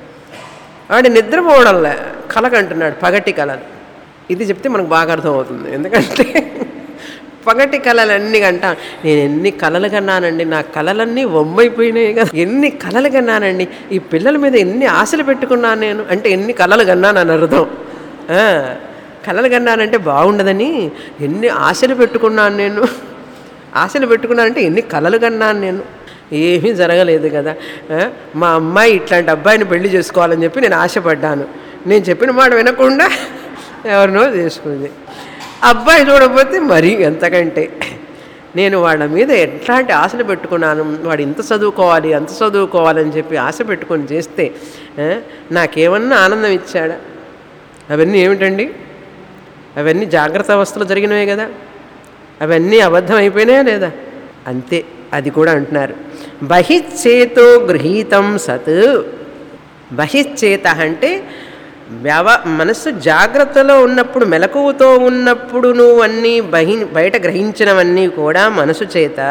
వాడి నిద్రపోవడంలే కలకంటున్నాడు పగటి కళలు ఇది చెప్తే మనకు బాగా అర్థమవుతుంది ఎందుకంటే పగటి కళలన్నీ కంట నేను ఎన్ని కళలు కన్నానండి నా కళలన్నీ వమ్మైపోయినాయి కదా ఎన్ని కళలు కన్నానండి ఈ పిల్లల మీద ఎన్ని ఆశలు పెట్టుకున్నాను నేను అంటే ఎన్ని కళలు కన్నాను అని అర్థం ఆ, కళలు కన్నానంటే బాగుండదని ఎన్ని ఆశలు పెట్టుకున్నాను నేను ఆశలు పెట్టుకున్నానంటే ఎన్ని కళలు కన్నాను నేను ఏమీ జరగలేదు కదా ఆ, మా అమ్మాయి ఇట్లాంటి అబ్బాయిని పెళ్లి చేసుకోవాలని చెప్పి నేను ఆశపడ్డాను నేను చెప్పిన మాట వినకుండా ఎవరినో చేసుకుంది అబ్బాయి చూడకపోతే మరీ ఎంతకంటే నేను వాళ్ళ మీద ఎట్లాంటి ఆశలు పెట్టుకున్నాను వాడు ఇంత చదువుకోవాలి అంత చదువుకోవాలని చెప్పి ఆశ పెట్టుకొని చేస్తే ఆ, నాకేమన్నా ఆనందం ఇచ్చాడా అవన్నీ ఏమిటండి అవన్నీ జాగ్రత్త అవస్థలో జరిగినవే కదా అవన్నీ అబద్ధం అయిపోయినాయా లేదా అంతే అది కూడా అంటున్నారు బహిచ్చేతో గృహీతం సత్ బహిచ్చేత అంటే వ్యవ మనస్సు జాగ్రత్తలో ఉన్నప్పుడు మెలకువతో ఉన్నప్పుడు నువ్వు అన్నీ బహి బయట గ్రహించినవన్నీ కూడా మనసు చేత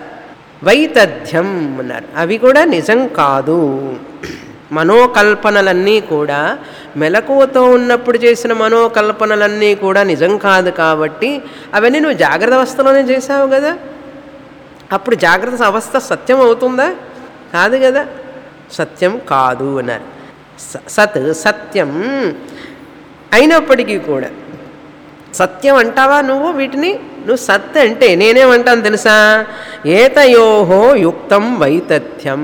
వైతథ్యం అన్నారు అవి కూడా నిజం కాదు మనోకల్పనలన్నీ కూడా మెలకువతో ఉన్నప్పుడు చేసిన మనోకల్పనలన్నీ కూడా నిజం కాదు కాబట్టి అవన్నీ నువ్వు జాగ్రత్త అవస్థలోనే చేసావు కదా అప్పుడు జాగ్రత్త అవస్థ సత్యం అవుతుందా కాదు కదా సత్యం కాదు అన్నారు స- సత్ సత్యం అయినప్పటికీ కూడా సత్యం అంటావా నువ్వు వీటిని నువ్వు సత్ అంటే నేనేమంటాను తెలుసా ఏతయోహో యుక్తం వైతథ్యం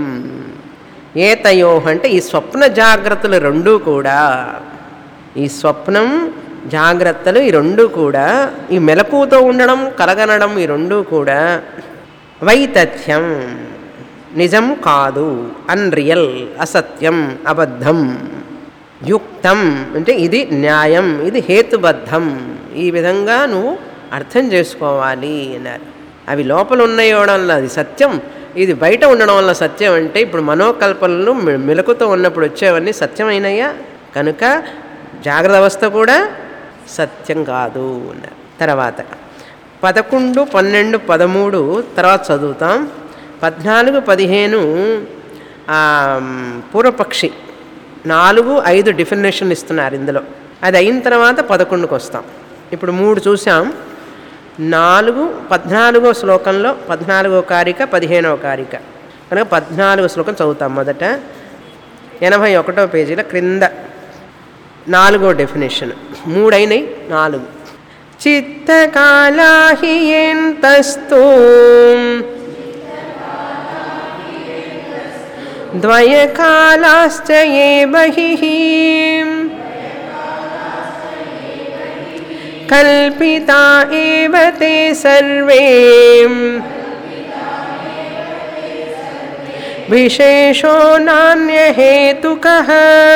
ఏతయో అంటే ఈ స్వప్న జాగ్రత్తలు రెండూ కూడా ఈ స్వప్నం జాగ్రత్తలు ఈ రెండు కూడా ఈ మెలకువతో ఉండడం కలగనడం ఈ రెండు కూడా వైతథ్యం నిజం కాదు అన్రియల్ అసత్యం అబద్ధం యుక్తం అంటే ఇది న్యాయం ఇది హేతుబద్ధం ఈ విధంగా నువ్వు అర్థం చేసుకోవాలి అన్నారు అవి లోపల ఉన్నాయడం వల్ల అది సత్యం ఇది బయట ఉండడం వల్ల సత్యం అంటే ఇప్పుడు మనోకల్పనలు మె- మెలకుతో ఉన్నప్పుడు వచ్చేవన్నీ సత్యమైనయా కనుక జాగ్రత్త అవస్థ కూడా సత్యం కాదు అన్నారు తర్వాత పదకొండు పన్నెండు పదమూడు తర్వాత చదువుతాం పద్నాలుగు పదిహేను ఆ, పూర్వపక్షి నాలుగు ఐదు డెఫినేషన్లు ఇస్తున్నారు ఇందులో అది అయిన తర్వాత పదకొండుకి వస్తాం ఇప్పుడు మూడు చూసాం నాలుగు పద్నాలుగో శ్లోకంలో పద్నాలుగో కారిక పదిహేనవ కారిక కనుక పద్నాలుగో శ్లోకం చదువుతాం మొదట ఎనభై ఒకటో పేజీల క్రింద నాలుగో డెఫినేషన్ మూడైనవి నాలుగు చిత్తకాలాహి ఎంతస్తూ ద్వయకాలాశ్చ ఏ బహిః కల్పితా ఏవ తే సర్వే విశేషో నాణ్యహేతుకః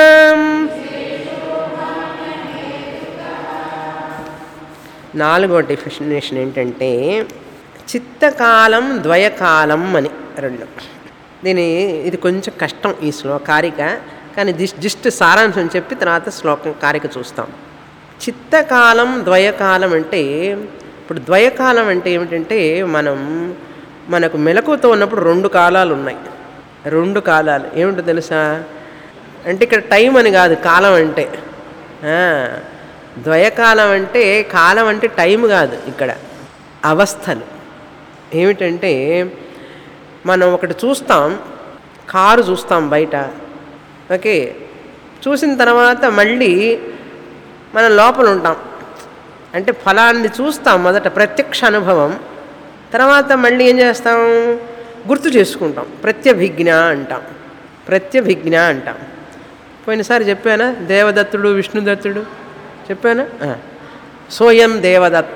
నాలుగో డెఫినేషన్ ఏంటంటే చిత్తకాలం ద్వయకాలం అని రెండు దీని ఇది కొంచెం కష్టం ఈ శ్లోకారిక కానీ దిస్ జస్ట్ సారాంశం చెప్పి తర్వాత శ్లోకం కారిక చూస్తాం చిత్తకాలం ద్వయకాలం అంటే ఇప్పుడు ద్వయకాలం అంటే ఏమిటంటే మనం మనకు మెలకువతో ఉన్నప్పుడు రెండు కాలాలు ఉన్నాయి రెండు కాలాలు ఏమిటో తెలుసా అంటే ఇక్కడ టైం అని కాదు కాలం అంటే ఆ, ద్వయకాలం అంటే కాలం అంటే టైం కాదు ఇక్కడ అవస్థలు ఏమిటంటే మనం ఒకటి చూస్తాం కారు చూస్తాం బయట ఓకే చూసిన తర్వాత మళ్ళీ మనం లోపల ఉంటాం అంటే ఫలాన్ని చూస్తాం మొదట ప్రత్యక్ష అనుభవం తర్వాత మళ్ళీ ఏం చేస్తాం గుర్తు చేసుకుంటాం ప్రత్యభిజ్ఞ అంటాం ప్రత్యభిజ్ఞ అంటాం పోయినసారి చెప్పానా దేవదత్తుడు విష్ణుదత్తుడు చెప్పానా ఆ. సోయం దేవదత్త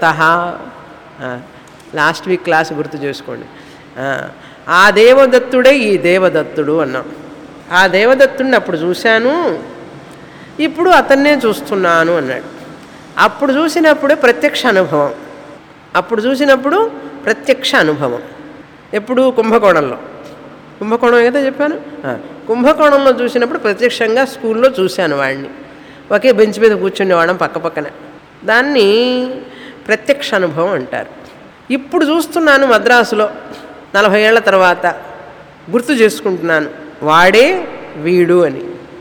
లాస్ట్ వీక్ క్లాస్ గుర్తు చేసుకోండి ఆ. ఆ దేవదత్తుడే ఈ దేవదత్తుడు అన్నాం ఆ దేవదత్తుడిని అప్పుడు చూశాను ఇప్పుడు అతన్నే చూస్తున్నాను అన్నాడు అప్పుడు చూసినప్పుడే ప్రత్యక్ష అనుభవం అప్పుడు చూసినప్పుడు ప్రత్యక్ష అనుభవం ఎప్పుడు కుంభకోణంలో కుంభకోణం కదా చెప్పాను ఆ, కుంభకోణంలో చూసినప్పుడు ప్రత్యక్షంగా స్కూల్లో చూశాను వాడిని ఒకే బెంచ్ మీద కూర్చునేవాళ్ళం పక్క పక్కన దాన్ని ప్రత్యక్ష అనుభవం అంటారు ఇప్పుడు చూస్తున్నాను మద్రాసులో నలభై ఏళ్ల తర్వాత గుర్తు చేసుకుంటున్నాను వాడే వీడు అని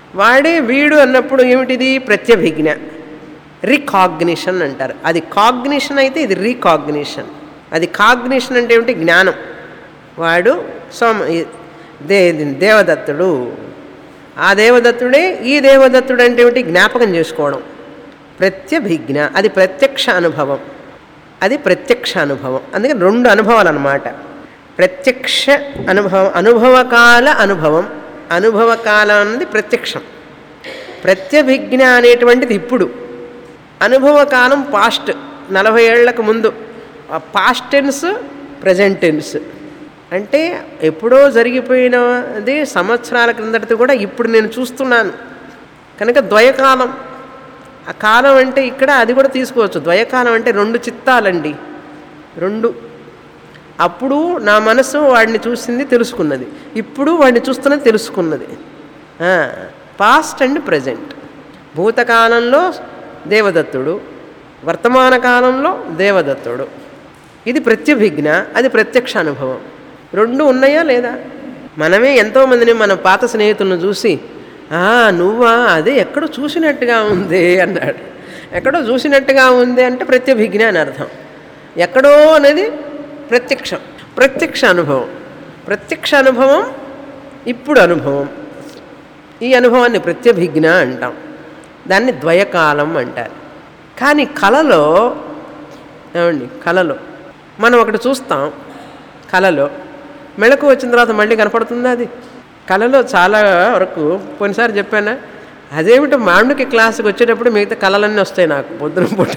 వాడే వీడు అన్నప్పుడు ఏమిటిది ప్రత్యభిజ్ఞ రికాగ్నిషన్ అంటారు అది కాగ్నిషన్ అయితే ఇది రీకాగ్నిషన్ అది కాగ్నిషన్ అంటే ఏమిటి జ్ఞానం వాడు సోమ దే దేవదత్తుడు ఆ దేవదత్తుడే ఈ దేవదత్తుడు అంటే ఏమిటి జ్ఞాపకం చేసుకోవడం ప్రత్యభిజ్ఞ అది ప్రత్యక్ష అనుభవం అది ప్రత్యక్ష అనుభవం అందుకని రెండు అనుభవాలు అన్నమాట ప్రత్యక్ష అనుభవం అనుభవకాల అనుభవం అనుభవకాలం అన్నది ప్రత్యక్షం ప్రత్యభిజ్ఞ అనేటువంటిది ఇప్పుడు అనుభవకాలం పాస్ట్ నలభై ఏళ్లకు ముందు పాస్ట్ టెన్స్ ప్రజెంట్ టెన్స్ అంటే ఎప్పుడో జరిగిపోయినది సంవత్సరాల క్రిందటిది కూడా ఇప్పుడు నేను చూస్తున్నాను కనుక ద్వయకాలం ఆ కాలం అంటే ఇక్కడ అది కూడా తీసుకోవచ్చు ద్వయకాలం అంటే రెండు చిత్తాలండి రెండు అప్పుడు నా మనసు వాడిని చూసింది తెలుసుకున్నది ఇప్పుడు వాడిని చూస్తున్నది తెలుసుకున్నది పాస్ట్ అండ్ ప్రజెంట్ భూతకాలంలో దేవదత్తుడు వర్తమాన కాలంలో దేవదత్తుడు ఇది ప్రత్యభిజ్ఞ అది ప్రత్యక్ష అనుభవం రెండు ఉన్నాయా లేదా మనమే ఎంతోమందిని మన పాత స్నేహితులను చూసి "ఆ, నువ్వా అదే ఎక్కడో చూసినట్టుగా ఉంది అన్నాడు ఎక్కడో చూసినట్టుగా ఉంది అంటే ప్రత్యభిజ్ఞ అని అర్థం ఎక్కడో అనేది ప్రత్యక్షం ప్రత్యక్ష అనుభవం ప్రత్యక్ష అనుభవం ఇప్పుడు అనుభవం ఈ అనుభవాన్ని ప్రత్యభిజ్ఞ అంటాం దాన్ని ద్వయకాలం అంటారు కానీ కళలో ఏమండి కళలో మనం ఒకటి చూస్తాం కళలో మెళకు వచ్చిన తర్వాత మళ్ళీ కనపడుతుందా అది కళలో చాలా వరకు పోయినసారి చెప్పానా అదేమిటో మామిడికి క్లాస్కి వచ్చేటప్పుడు మిగతా కళలన్నీ వస్తాయి నాకు పొద్దున పూట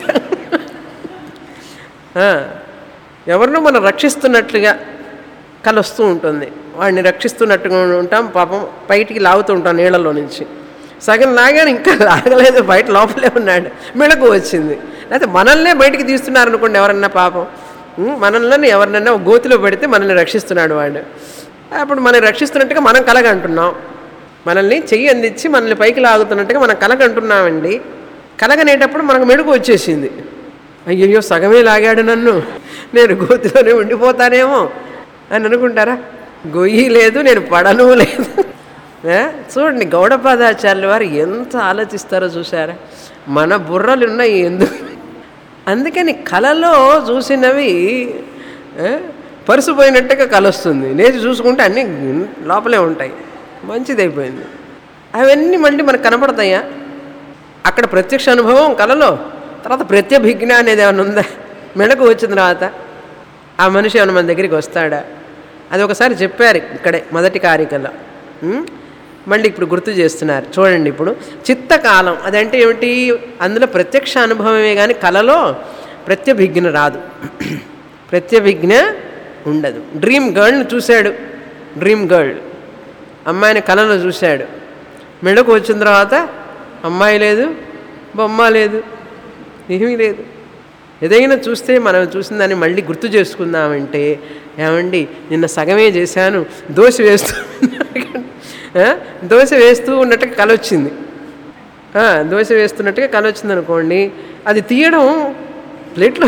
ఆ, ఎవరినో మనం రక్షిస్తున్నట్లుగా కళ వస్తూ ఉంటుంది వాడిని రక్షిస్తున్నట్టుగా ఉంటాం పాపం బయటికి లాగుతూ ఉంటాం నీళ్ళలో నుంచి సగం లాగాను ఇంకా లాగలేదు బయట లోపలే ఉన్నాడు మెళకు వచ్చింది లేకపోతే మనల్నే బయటికి తీస్తున్నారు అనుకోండి ఎవరన్నా పాపం ఉం, మనల్ని ఎవరినన్నా ఒక గోతిలో పెడితే మనల్ని రక్షిస్తున్నాడు వాడు అప్పుడు మనం రక్షిస్తున్నట్టుగా మనం కలగంటున్నాం మనల్ని చెయ్యి అందించి మనల్ని పైకి లాగుతున్నట్టుగా మనం కలగంటున్నామండి కలగనేటప్పుడు మనకు మెడుకు వచ్చేసింది అయ్యయ్యో సగమే లాగాడు నన్ను నేను గోతిలోనే ఉండిపోతానేమో అని అనుకుంటారా గొయ్యి లేదు నేను పడను లేదు ఏ? చూడండి గౌడపాదాచార్యుల వారు ఎంత ఆలోచిస్తారో చూసారా మన బుర్రలు ఉన్నాయి ఎందుకు అందుకని కళలో చూసినవి ఏ, పరుసు పోయినట్టుగా కళ వస్తుంది లేచి చూసుకుంటే అన్నీ లోపలే ఉంటాయి మంచిదైపోయింది అవన్నీ మళ్ళీ మనకు కనపడతాయా అక్కడ ప్రత్యక్ష అనుభవం కళలో తర్వాత ప్రత్యభిజ్ఞ అనేది ఏమైనా ఉందా మెడకు వచ్చిన తర్వాత ఆ మనిషి ఏమైనా మన దగ్గరికి వస్తాడా అది ఒకసారి చెప్పారు ఇక్కడే మొదటి కారికలో ఉం? మళ్ళీ ఇప్పుడు గుర్తు చేస్తున్నారు చూడండి ఇప్పుడు చిత్తకాలం అదంటే ఏమిటి అందులో ప్రత్యక్ష అనుభవమే కానీ కళలో ప్రత్యభిజ్ఞ రాదు ప్రత్యభిజ్ఞ ఉండదు డ్రీమ్ గర్ల్ని చూశాడు డ్రీమ్ గర్ల్ అమ్మాయిని కళలో చూశాడు మెడకు వచ్చిన తర్వాత అమ్మాయి లేదు బొమ్మ లేదు ఏమీ లేదు ఏదైనా చూస్తే మనం చూసిన దాన్ని మళ్ళీ గుర్తు చేసుకుందామంటే ఏమండి నిన్న సగమే చేశాను దోశ వేస్తూ ఆ, దోశ వేస్తూ ఉన్నట్టుగా కల వచ్చింది ఆ, దోశ వేస్తున్నట్టుగా కల వచ్చింది అనుకోండి అది తీయడం ప్లేట్లో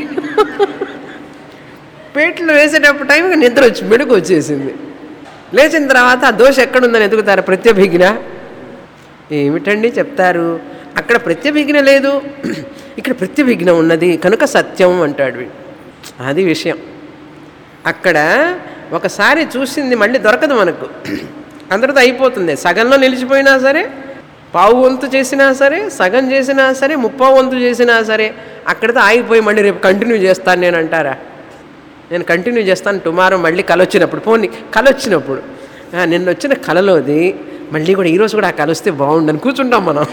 ప్లేట్లో వేసేటప్పుడు టైంకి నిద్ర వచ్చి మెడుకు వచ్చేసింది లేచిన తర్వాత ఆ దోశ ఎక్కడుందని ఎదుగుతారు ప్రత్యభిజ్ఞ ఏమిటండి చెప్తారు అక్కడ ప్రత్యభిజ్ఞ లేదు ఇక్కడ ప్రత్యభిజ్ఞ ఉన్నది కనుక సత్యం అంటాడు వీడు అది విషయం అక్కడ ఒకసారి చూసింది మళ్ళీ దొరకదు మనకు అందరితో అయిపోతుంది సగంలో నిలిచిపోయినా సరే పావు వంతు చేసినా సరే సగం చేసినా సరే ముప్పావు వంతు చేసినా సరే అక్కడితో ఆగిపోయి మళ్ళీ రేపు కంటిన్యూ చేస్తాను నేను అంటారా నేను కంటిన్యూ చేస్తాను టుమారో మళ్ళీ కల వచ్చినప్పుడు పోనీ కల వచ్చినప్పుడు ఆ, నిన్న వచ్చిన కళలోది మళ్ళీ కూడా ఈరోజు కూడా ఆ కల వస్తే బాగుండని కూర్చుంటాం మనం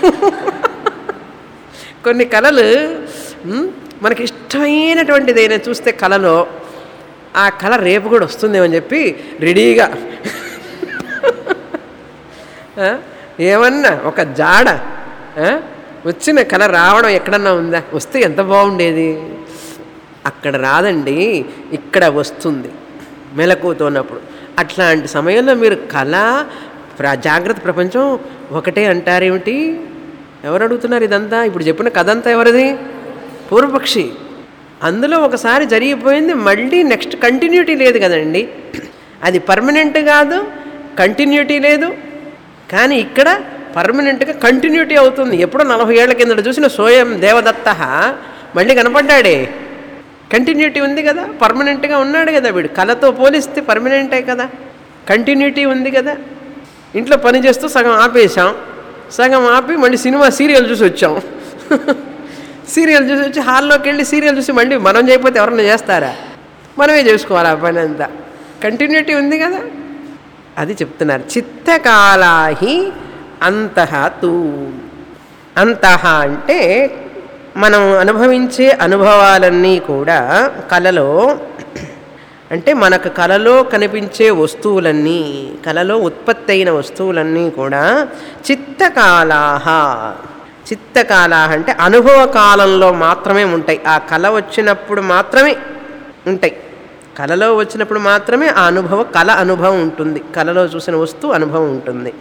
కొన్ని కళలు మ్, మనకి ఇష్టమైనటువంటిది ఏదైనా చూస్తే కళలో ఆ కళ రేపు కూడా వస్తుందేమని చెప్పి రెడీగా ఆ, ఏమన్నా ఒక జాడ ఆ, వచ్చిన కళ రావడం ఎక్కడన్నా ఉందా వస్తే ఎంత బాగుండేది అక్కడ రాదండి ఇక్కడ వస్తుంది మెలకువతోన్నప్పుడు అట్లాంటి సమయంలో మీరు కళ ప్ర- జాగ్రత్త ప్రపంచం ఒకటే అంటారేమిటి ఎవరు అడుగుతున్నారు ఇదంతా ఇప్పుడు చెప్పిన కథ అంతా ఎవరిది పూర్వపక్షి అందులో ఒకసారి జరిగిపోయింది మళ్ళీ నెక్స్ట్ కంటిన్యూటీ లేదు కదండి అది పర్మనెంట్ కాదు కంటిన్యూటీ లేదు కానీ ఇక్కడ పర్మనెంట్గా కంటిన్యూటీ అవుతుంది ఎప్పుడో నలభై ఏళ్ల కిందట చూసిన సోయం దేవదత్త మళ్ళీ కనపడ్డాడే కంటిన్యూటీ ఉంది కదా పర్మనెంట్గా ఉన్నాడు కదా వీడు కళతో పోలిస్తే పర్మనెంటే కదా కంటిన్యూటీ ఉంది కదా ఇంట్లో పని చేస్తూ సగం ఆపేసాం సగం ఆపి మళ్ళీ సినిమా సీరియల్ చూసి వచ్చాం సీరియల్ చూసి వచ్చి హాల్లోకి వెళ్ళి సీరియల్ చూసి మళ్ళీ మనం చేయకపోతే ఎవరన్నా చేస్తారా మనమే చేసుకోవాలి ఆ పని అంతా కంటిన్యూటీ ఉంది కదా అది చెప్తున్నారు చిత్తకాలాహి అంతః తూ అంతః అంటే మనం అనుభవించే అనుభవాలన్నీ కూడా కళలో అంటే మనకు కళలో కనిపించే వస్తువులన్నీ కళలో ఉత్పత్తి అయిన వస్తువులన్నీ కూడా చిత్తకాలాహ చిత్తకాలాహ అంటే అనుభవ కాలంలో మాత్రమే ఉంటాయి ఆ కళ వచ్చినప్పుడు మాత్రమే ఉంటాయి కళలో వచ్చినప్పుడు మాత్రమే ఆ అనుభవ కళ అనుభవం ఉంటుంది కళలో చూసిన వస్తువు అనుభవం ఉంటుంది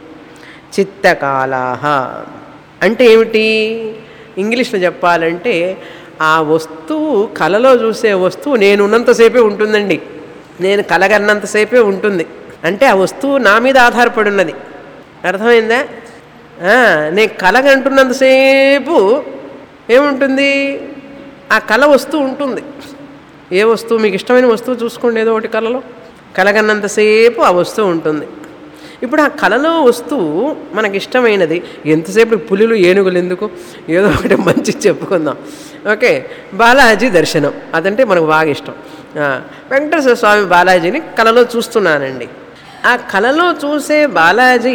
చిత్తకాలాహ అంటే ఏమిటి ఇంగ్లీష్లో చెప్పాలంటే ఆ వస్తువు కళలో చూసే వస్తువు నేను ఉన్నంతసేపే ఉంటుందండి నేను కలగన్నంతసేపే ఉంటుంది అంటే ఆ వస్తువు నా మీద ఆధారపడి ఉన్నది అర్థమైందా ఆ, నేను కలగంటున్నంతసేపు ఏముంటుంది ఆ కళ వస్తువు ఉంటుంది ఏ వస్తువు మీకు ఇష్టమైన వస్తువు చూసుకోండి ఏదో ఒకటి కళలో కలగన్నంతసేపు ఆ వస్తువు ఉంటుంది ఇప్పుడు ఆ కళలో వస్తువు మనకి ఇష్టమైనది ఎంతసేపు పులులు ఏనుగులు ఎందుకు ఏదో ఒకటి మంచి చెప్పుకుందాం ఓకే బాలాజీ దర్శనం అదంటే మనకు బాగా ఇష్టం ఆ, వెంకటేశ్వర స్వామి బాలాజీని కళలో చూస్తున్నానండి ఆ కళలో చూసే బాలాజీ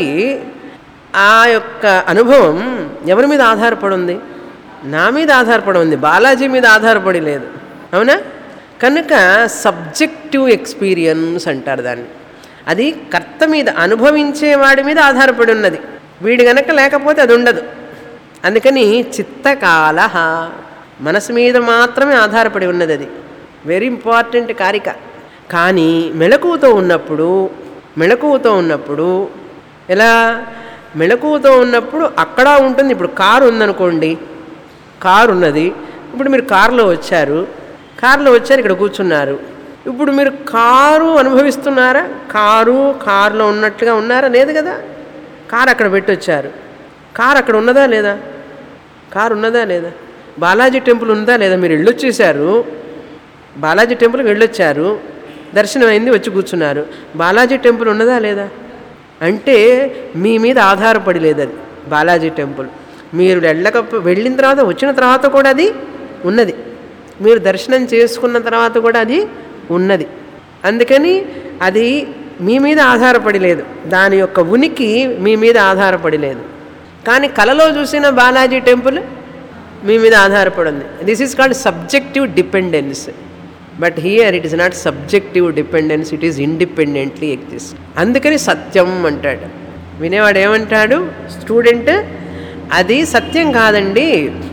ఆ యొక్క అనుభవం ఎవరి మీద ఆధారపడి ఉంది నా మీద ఆధారపడి ఉంది బాలాజీ మీద ఆధారపడి లేదు అవునా కనుక సబ్జెక్టివ్ ఎక్స్పీరియన్స్ అంటారు దాన్ని అది కర్త మీద అనుభవించేవాడి మీద ఆధారపడి ఉన్నది వీడి గనక లేకపోతే అది ఉండదు అందుకని చిత్తకాల మనసు మీద మాత్రమే ఆధారపడి ఉన్నది అది వెరీ ఇంపార్టెంట్ కారిక కానీ మెళకువతో ఉన్నప్పుడు మెళకువతో ఉన్నప్పుడు ఎలా మెళకువతో ఉన్నప్పుడు అక్కడ ఉంటుంది ఇప్పుడు కారు ఉందనుకోండి కారు ఉన్నది ఇప్పుడు మీరు కారులో వచ్చారు కారులో వచ్చారు ఇక్కడ కూర్చున్నారు ఇప్పుడు మీరు కారు అనుభవిస్తున్నారా కారు కారులో ఉన్నట్లుగా ఉన్నారా లేదు కదా కారు అక్కడ పెట్టొచ్చారు కారు అక్కడ ఉన్నదా లేదా కారు ఉన్నదా లేదా బాలాజీ టెంపుల్ ఉందా లేదా మీరు వెళ్ళొచ్చేసారు బాలాజీ టెంపుల్కి వెళ్ళొచ్చారు దర్శనం అయింది వచ్చి కూర్చున్నారు బాలాజీ టెంపుల్ ఉన్నదా లేదా అంటే మీ మీద ఆధారపడి లేదు అది బాలాజీ టెంపుల్ మీరు వెళ్ళక వెళ్ళిన తర్వాత వచ్చిన తర్వాత కూడా అది ఉన్నది మీరు దర్శనం చేసుకున్న తర్వాత కూడా అది ఉన్నది అందుకని అది మీ మీద ఆధారపడి లేదు దాని యొక్క ఉనికి మీ మీద ఆధారపడి లేదు కానీ కలలో చూసిన బాలాజీ టెంపుల్ మీ మీద ఆధారపడి ఉంది this is called subjective dependence but here it is not subjective dependence it is independently exist అందుకని సత్యం అంటాడు వినేవాడు ఏమంటాడు స్టూడెంట్ అది సత్యం కాదండి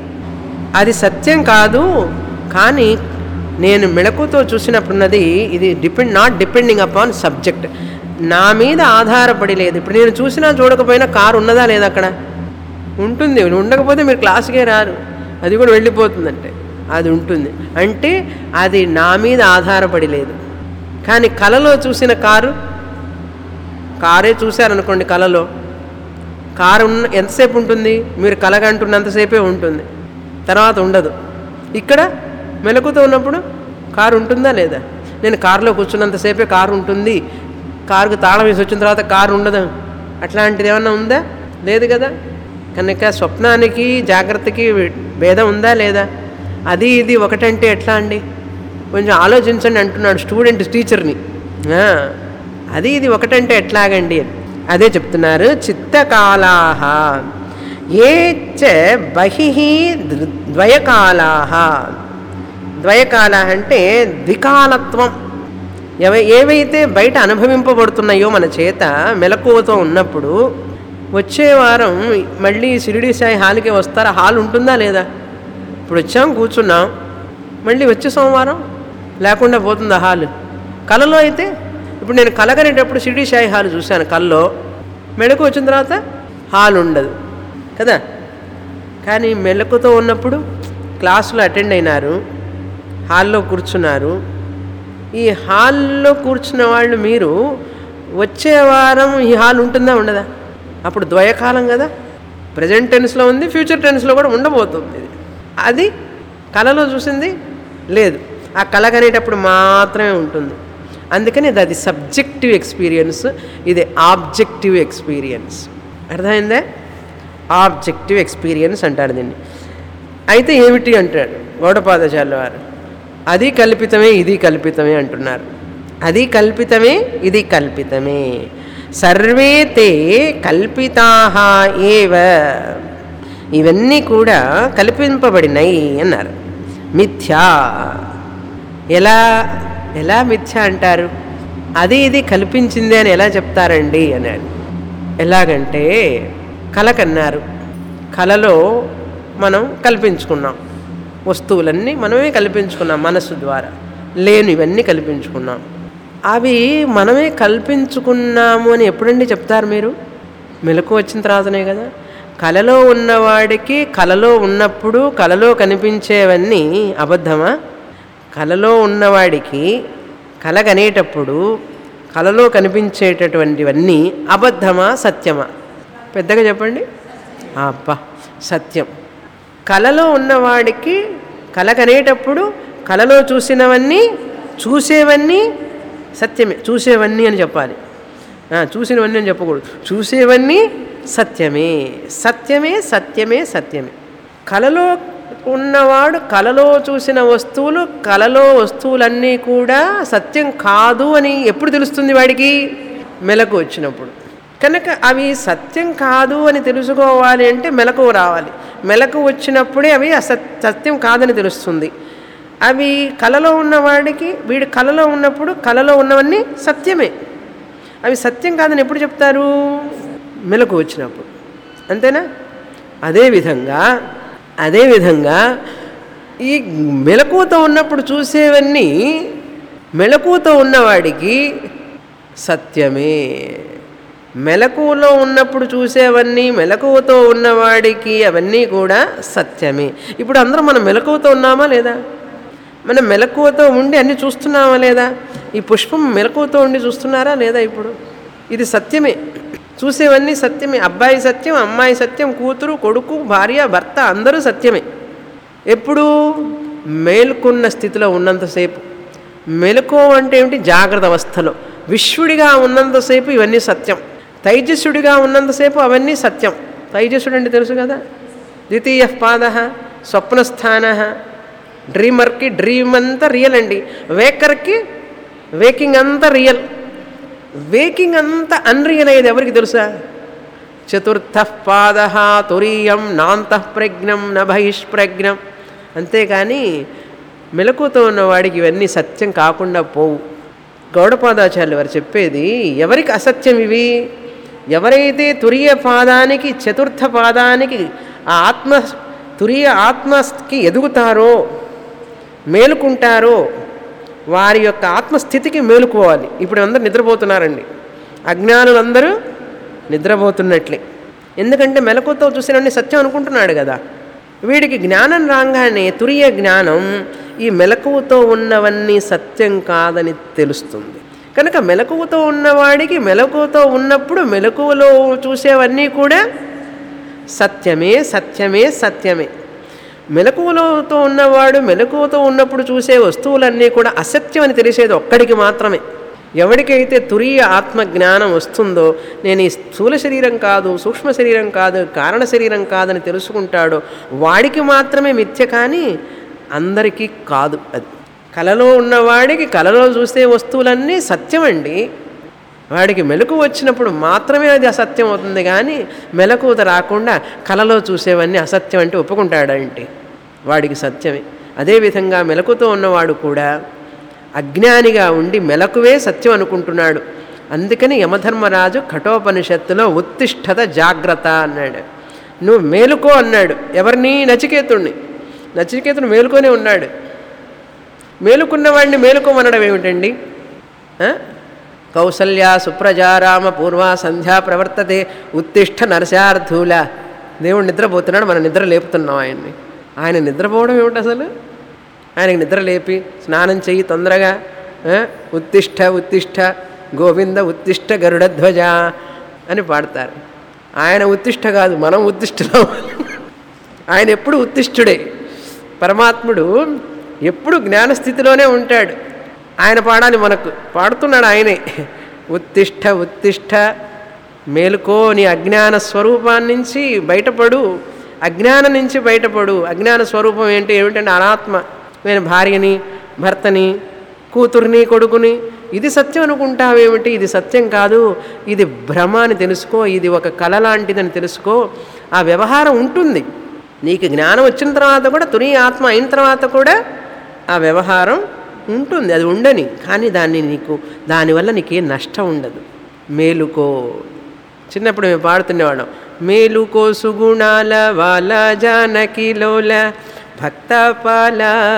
అది సత్యం కాదు కానీ నేను మెళకుతో చూసినప్పుడున్నది ఇది depend not depending upon subject నా మీద ఆధారపడి లేదు ఇప్పుడు నేను చూసినా చూడకపోయినా కారు ఉన్నదా లేదా అక్కడ ఉంటుంది ఉండకపోతే మీరు క్లాస్కే రారు అది కూడా వెళ్ళిపోతుందంటే అది ఉంటుంది అంటే అది నా మీద ఆధారపడి లేదు కానీ కళలో చూసిన కారు కారే చూశారనుకోండి కళలో కారు ఉన్న ఎంతసేపు ఉంటుంది మీరు కలగంటున్నంతసేపే ఉంటుంది తర్వాత ఉండదు ఇక్కడ మెలకుతో ఉన్నప్పుడు కారు ఉంటుందా లేదా నేను కారులో కూర్చున్నంతసేపే కారు ఉంటుంది కారుకు తాళం వేసి వచ్చిన తర్వాత కారు ఉండదు అట్లాంటిది ఏమన్నా ఉందా లేదు కదా కనుక స్వప్నానికి జాగ్రత్తకి భేదం ఉందా లేదా అది ఇది ఒకటంటే ఎట్లా అండి కొంచెం ఆలోచించండి అంటున్నాడు స్టూడెంట్ టీచర్ని ఆ, అది ఇది ఒకటంటే ఎట్లాగండి అని అదే చెప్తున్నారు చిత్తకాలాహ ఏ చ బహి ద్వయకాలాహ ద్వయకాల అంటే ద్వికాలత్వం ఎవ ఏవైతే బయట అనుభవింపబడుతున్నాయో మన చేత మెలకువతో ఉన్నప్పుడు వచ్చే వారం మళ్ళీ షిరిడి సాయి హాల్కి వస్తారా హాల్ ఉంటుందా లేదా ఇప్పుడు వచ్చాం కూర్చున్నాం మళ్ళీ వచ్చే సోమవారం లేకుండా పోతుందా హాల్ కళలో అయితే ఇప్పుడు నేను కలగనేటప్పుడు షిరిడి సాయి హాల్ చూశాను కల్లో మెలకు వచ్చిన తర్వాత హాల్ ఉండదు కదా కానీ మెలకుతో ఉన్నప్పుడు క్లాసులో అటెండ్ అయినారు హాల్లో కూర్చున్నారు ఈ హాల్లో కూర్చున్న వాళ్ళు మీరు వచ్చే వారం ఈ హాల్ ఉంటుందా ఉండదా అప్పుడు ద్వయకాలం కదా ప్రజెంట్ టెన్స్లో ఉంది ఫ్యూచర్ టెన్స్లో కూడా ఉండబోతుంది ఇది అది కళలో చూసింది లేదు ఆ కళ కనేటప్పుడు మాత్రమే ఉంటుంది అందుకని ఇది అది సబ్జెక్టివ్ ఎక్స్పీరియన్స్ ఇది ఆబ్జెక్టివ్ ఎక్స్పీరియన్స్ అర్థమైందా ఆబ్జెక్టివ్ ఎక్స్పీరియన్స్ అంటారు దీన్ని అయితే ఏమిటి అంటాడు గౌడపాదాచార్యుల వారు అది కల్పితమే ఇది కల్పితమే అంటున్నారు అది కల్పితమే ఇది కల్పితమే సర్వే తే కల్పితా ఏవ ఇవన్నీ కూడా కల్పింపబడినాయి అన్నారు మిథ్యా ఎలా ఎలా మిథ్య అంటారు అది ఇది కల్పించింది అని ఎలా చెప్తారండి అన్నాడు ఎలాగంటే కలకన్నారు కలలో మనం కల్పించుకున్నాం వస్తువులన్నీ మనమే కల్పించుకున్నాం మనస్సు ద్వారా లేనివన్నీ కల్పించుకున్నాం అవి మనమే కల్పించుకున్నాము అని ఎప్పుడండి చెప్తారు మీరు మెలకు వచ్చిన తర్వాతనే కదా కలలో ఉన్నవాడికి కలలో ఉన్నప్పుడు కలలో కనిపించేవన్నీ అబద్ధమా కలలో ఉన్నవాడికి కల కనేటప్పుడు కలలో కనిపించేటటువంటివన్నీ అబద్ధమా సత్యమా పెద్దగా చెప్పండి అబ్బా సత్యం కలలో ఉన్నవాడికి కల కనేటప్పుడు కలలో చూసినవన్నీ చూసేవన్నీ సత్యమే చూసేవన్నీ అని చెప్పాలి ఆ, చూసినవన్నీ అని చెప్పకూడదు చూసేవన్నీ సత్యమే సత్యమే సత్యమే సత్యమే కలలో ఉన్నవాడు కలలో చూసిన వస్తువులు కలలో వస్తువులన్నీ కూడా సత్యం కాదు అని ఎప్పుడు తెలుస్తుంది వాడికి మెలకు వచ్చినప్పుడు కనుక అవి సత్యం కాదు అని తెలుసుకోవాలి అంటే మెలకు రావాలి మెలకు వచ్చినప్పుడే అవి అసత్ సత్యం కాదని తెలుస్తుంది అవి కలలో ఉన్నవాడికి వీడి కలలో ఉన్నప్పుడు కలలో ఉన్నవన్నీ సత్యమే అవి సత్యం కాదని ఎప్పుడు చెప్తారు మెలకు వచ్చినప్పుడు అంతేనా అదేవిధంగా అదేవిధంగా ఈ మెలకువతో ఉన్నప్పుడు చూసేవన్నీ మెలకువతో ఉన్నవాడికి సత్యమే మెలకువలో ఉన్నప్పుడు చూసేవన్నీ మెలకువతో ఉన్నవాడికి అవన్నీ కూడా సత్యమే ఇప్పుడు అందరం మనం మెలకువతో ఉన్నామా లేదా మనం మెలకువతో ఉండి అన్నీ చూస్తున్నామా లేదా ఈ పుష్పం మెలకువతో ఉండి చూస్తున్నారా లేదా ఇప్పుడు ఇది సత్యమే చూసేవన్నీ సత్యమే అబ్బాయి సత్యం అమ్మాయి సత్యం కూతురు కొడుకు భార్య భర్త అందరూ సత్యమే ఎప్పుడు మేల్కొన్న స్థితిలో ఉన్నంతసేపు మెలకువ అంటే ఏమిటి జాగ్రత్త అవస్థలో విశ్వడిగా ఉన్నంతసేపు ఇవన్నీ సత్యం తైజస్సుడిగా ఉన్నంతసేపు అవన్నీ సత్యం తైజస్సుడు అంటే తెలుసు కదా ద్వితీయ పాద స్వప్నస్థాన డ్రీమర్కి డ్రీమ్ అంతా రియల్ అండి వేకర్కి వేకింగ్ అంతా రియల్ వేకింగ్ అంతా అన్రియల్ అయ్యేది ఎవరికి తెలుసా చతుర్థ పాద తురీయం నాంతః ప్రజ్ఞం న బహిష్ప్రజ్ఞం అంతేకాని మెలకుతో ఉన్నవాడికి ఇవన్నీ సత్యం కాకుండా పోవు గౌడపాదాచార్యులు వారు చెప్పేది ఎవరికి అసత్యం ఇవి ఎవరైతే తురియ పాదానికి చతుర్థ పాదానికి ఆ ఆత్మ తురియ ఆత్మకి ఎదుగుతారో మేలుకుంటారో వారి యొక్క ఆత్మస్థితికి మేలుకోవాలి ఇప్పుడు అందరూ నిద్రపోతున్నారండి అజ్ఞానులందరూ నిద్రపోతున్నట్లే ఎందుకంటే మెలకుతో చూసినవన్నీ సత్యం అనుకుంటున్నాడు కదా వీడికి జ్ఞానం రాగానే తురియ జ్ఞానం ఈ మెలకువతో ఉన్నవన్నీ సత్యం కాదని తెలుస్తుంది కనుక మెలకువతో ఉన్నవాడికి మెలకువతో ఉన్నప్పుడు మెలకువలో చూసేవన్నీ కూడా సత్యమే సత్యమే సత్యమే మెలకువలతో ఉన్నవాడు మెలకువతో ఉన్నప్పుడు చూసే వస్తువులన్నీ కూడా అసత్యం అని తెలిసేది ఒక్కడికి మాత్రమే ఎవరికైతే తురియ ఆత్మ జ్ఞానం వస్తుందో నేను ఈ స్థూల శరీరం కాదు సూక్ష్మ శరీరం కాదు కారణ శరీరం కాదని తెలుసుకుంటాడో వాడికి మాత్రమే మిథ్య కానీ అందరికీ కాదు అది కలలో ఉన్నవాడికి కలలో చూసే వస్తువులన్నీ సత్యమండి వాడికి మెలకు వచ్చినప్పుడు మాత్రమే అది అసత్యం అవుతుంది కానీ మెలకువత రాకుండా కలలో చూసేవన్నీ అసత్యం అంటే ఒప్పుకుంటాడంటే వాడికి సత్యమే అదేవిధంగా మెలకుతో ఉన్నవాడు కూడా అజ్ఞానిగా ఉండి మెలకువే సత్యం అనుకుంటున్నాడు అందుకని యమధర్మరాజు కఠోపనిషత్తులో ఉత్తిష్టత జాగ్రత్త అన్నాడు నువ్వు మేలుకో అన్నాడు ఎవరిని నచికేతుణ్ణి నచికేతుడు మేలుకొనే ఉన్నాడు మేలుకున్నవాడిని మేలుకోమనడం ఏమిటండి ఆ? కౌసల్య సుప్రజారామ పూర్వ సంధ్యా ప్రవర్తతే ఉత్తిష్ట నరశార్థూల దేవుడు నిద్రపోతున్నాడు మనం నిద్ర లేపుతున్నాం ఆయన్ని ఆయన నిద్రపోవడం ఏమిటి అసలు ఆయనకి నిద్ర లేపి స్నానం చెయ్యి తొందరగా ఆ? ఉత్తిష్ట ఉత్తిష్ట గోవింద ఉత్తిష్ట గరుడధ్వజ అని పాడతారు ఆయన ఉత్తిష్ట కాదు మనం ఉత్తిష్టం ఆయన ఎప్పుడు ఉత్తిష్ఠుడే పరమాత్ముడు ఎప్పుడు జ్ఞానస్థితిలోనే ఉంటాడు ఆయన పాడాలి మనకు పాడుతున్నాడు ఆయనే ఉత్తిష్ట ఉత్తిష్ట మేలుకో నీ అజ్ఞాన స్వరూపాన్నించి బయటపడు అజ్ఞానం నుంచి బయటపడు అజ్ఞాన స్వరూపం ఏంటి ఏమిటంటే అనాత్మ నేను భార్యని భర్తని కూతుర్ని కొడుకుని ఇది సత్యం అనుకుంటావేమిటి ఇది సత్యం కాదు ఇది భ్రమ అని తెలుసుకో ఇది ఒక కళ లాంటిదని తెలుసుకో ఆ వ్యవహారం ఉంటుంది నీకు జ్ఞానం వచ్చిన తర్వాత కూడా తుని ఆత్మ అయిన తర్వాత కూడా ఆ వ్యవహారం ఉంటుంది అది ఉండని కానీ దాన్ని నీకు దానివల్ల నీకేం నష్టం ఉండదు మేలుకో చిన్నప్పుడు మేము పాడుతుండేవాళ్ళం మేలుకో సుగుణాల వాల జానకి లోల భక్త పాల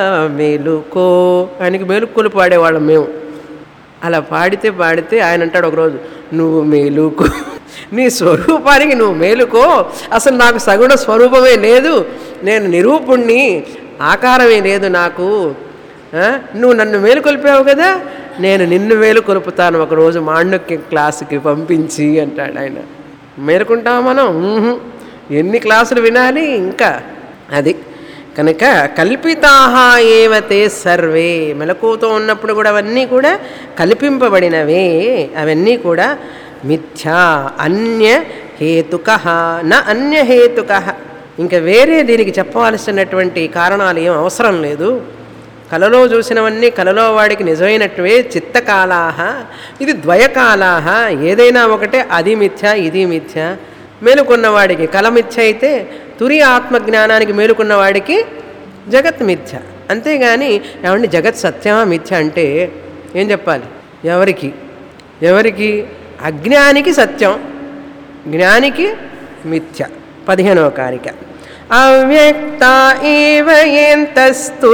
మేలుకో ఆయనకి మేలుకోలు పాడేవాళ్ళం మేము అలా పాడితే పాడితే ఆయన అంటాడు ఒకరోజు నువ్వు మేలుకో నీ స్వరూపానికి నువ్వు మేలుకో అసలు నాకు సగుణ స్వరూపమే లేదు నేను నిరూపుణ్ణి ఆకారమే లేదు నాకు ఆ? నువ్వు నన్ను మేలుకొల్పావు కదా నేను నిన్ను మేలుకొలుపుతాను ఒకరోజు మాండుక్య క్లాసుకి పంపించి అంటాడు ఆయన మేలుకుంటాం మనం ఊహు. ఎన్ని క్లాసులు వినాలి ఇంకా అది కనుక కల్పితాహ ఏవతే సర్వే మెలకువతో ఉన్నప్పుడు కూడా అవన్నీ కూడా కల్పింపబడినవే అవన్నీ కూడా మిథ్యా అన్య హేతుక న అన్య హేతుక ఇంకా వేరే దీనికి చెప్పవలసినటువంటి కారణాలు ఏం అవసరం లేదు కలలో చూసినవన్నీ కలలో వాడికి నిజమైనట్టువే చిత్తకాలాహ ఇది ద్వయకాలాహ ఏదైనా ఒకటే అది మిథ్య ఇది మిథ్య మేలుకున్నవాడికి కల మిథ్య అయితే తురి ఆత్మజ్ఞానానికి మేలుకున్నవాడికి జగత్ మిథ్య అంతేగాని ఏమండి జగత్ సత్యమా మిథ్య అంటే ఏం చెప్పాలి ఎవరికి ఎవరికి అజ్ఞానికి సత్యం జ్ఞానికి మిథ్య పదిహేనవ కారిక అవ్యక్త ఏవ ఎంతస్తు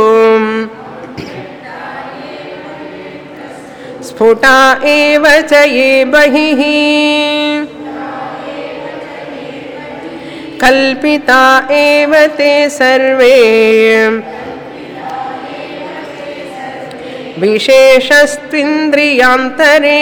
స్ఫుట ఏవ చ ఏ బహిః కల్పితా ఏవ తే సర్వే విశేషస్త్వింద్రియాంతరే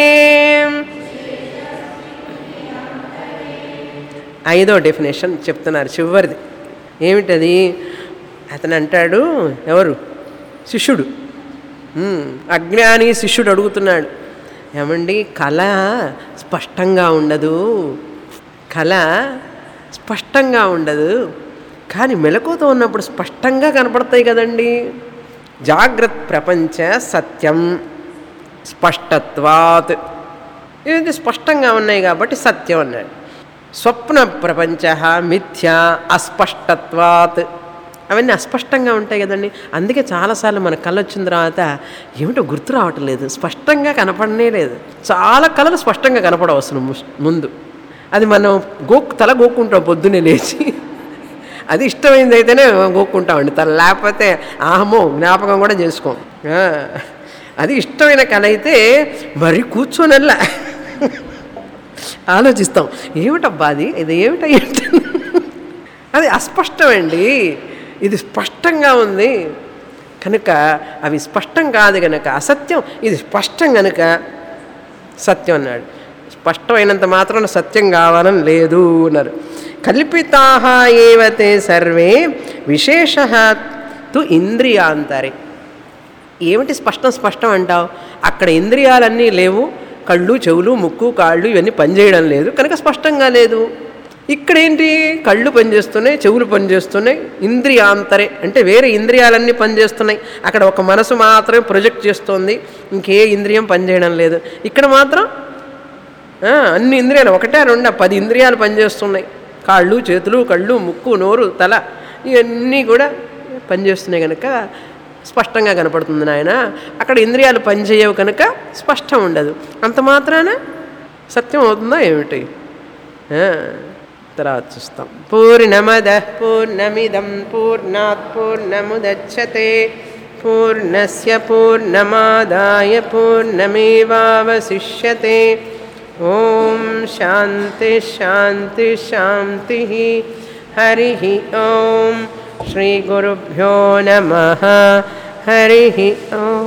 ఐదో డెఫినేషన్ చెప్తున్నారు చివరిది ఏమిటది అతను అంటాడు ఎవరు శిష్యుడు ఉమ్, అజ్ఞాని శిష్యుడు అడుగుతున్నాడు ఏమండి కళ స్పష్టంగా ఉండదు కళ స్పష్టంగా ఉండదు కానీ మెలకువతో ఉన్నప్పుడు స్పష్టంగా కనపడతాయి కదండి జాగ్రత్త ప్రపంచ సత్యం స్పష్టత్వాత్ ఇది స్పష్టంగా ఉన్నాయి కాబట్టి సత్యం అన్నాడు స్వప్న ప్రపంచ మిథ్య అస్పష్టత్వాత్ అవన్నీ అస్పష్టంగా ఉంటాయి కదండి అందుకే చాలాసార్లు మన కళ వచ్చిన తర్వాత ఏమిటో గుర్తు రావటం లేదు స్పష్టంగా కనపడనే లేదు చాలా కళలు స్పష్టంగా కనపడవు అసలు ము- ముందు అది మనం గోక్కు తల గోక్కుంటాం పొద్దున్నే లేచి అది ఇష్టమైంది అయితేనే గోక్కుంటామండి తల లేకపోతే ఆహమో జ్ఞాపకం కూడా చేసుకోం ఆ, అది ఇష్టమైన కళ అయితే మరి కూర్చోనల్లా ఆలోచిస్తాం ఏమిటబ్బా అది ఇది ఏమిట ఏంటి అది అస్పష్టమండి ఇది స్పష్టంగా ఉంది కనుక అవి స్పష్టం కాదు కనుక అసత్యం ఇది స్పష్టం కనుక సత్యం అన్నాడు స్పష్టమైనంత మాత్రం సత్యం కావాలని లేదు అన్నారు కల్పితా ఏవతే సర్వే విశేష తు ఇంద్రియాంతరే ఏమిటి స్పష్టం స్పష్టం అంటావు అక్కడ ఇంద్రియాలన్నీ లేవు కళ్ళు చెవులు ముక్కు కాళ్ళు ఇవన్నీ పనిచేయడం లేదు కనుక స్పష్టంగా లేదు ఇక్కడేంటి కళ్ళు పనిచేస్తున్నాయి చెవులు పనిచేస్తున్నాయి ఇంద్రియాంతరే అంటే వేరే ఇంద్రియాలన్నీ పనిచేస్తున్నాయి అక్కడ ఒక మనసు మాత్రమే ప్రొజెక్ట్ చేస్తోంది ఇంకే ఇంద్రియం పనిచేయడం లేదు ఇక్కడ మాత్రం ఆ, అన్ని ఇంద్రియాలు ఒకటే రెండా పది ఇంద్రియాలు పనిచేస్తున్నాయి కాళ్ళు చేతులు కళ్ళు ముక్కు నోరు తల ఇవన్నీ కూడా పనిచేస్తున్నాయి కనుక స్పష్టంగా కనపడుతుంది నాయన అక్కడ ఇంద్రియాలు పనిచేయవు కనుక స్పష్టం ఉండదు అంత మాత్రాన సత్యం అవుతుందా ఏమిటి ఆ, తర్వాత చూస్తాం పూర్ణమద పూర్ణమిదం పూర్ణాత్ పూర్ణముదచ్చతే పూర్ణస్య పూర్ణమాదాయ పూర్ణమేవావశిష్యతే ఓం శాంతి శాంతి శాంతి హరి ఓం శ్రీ గురుభ్యో నమ హరి ఓం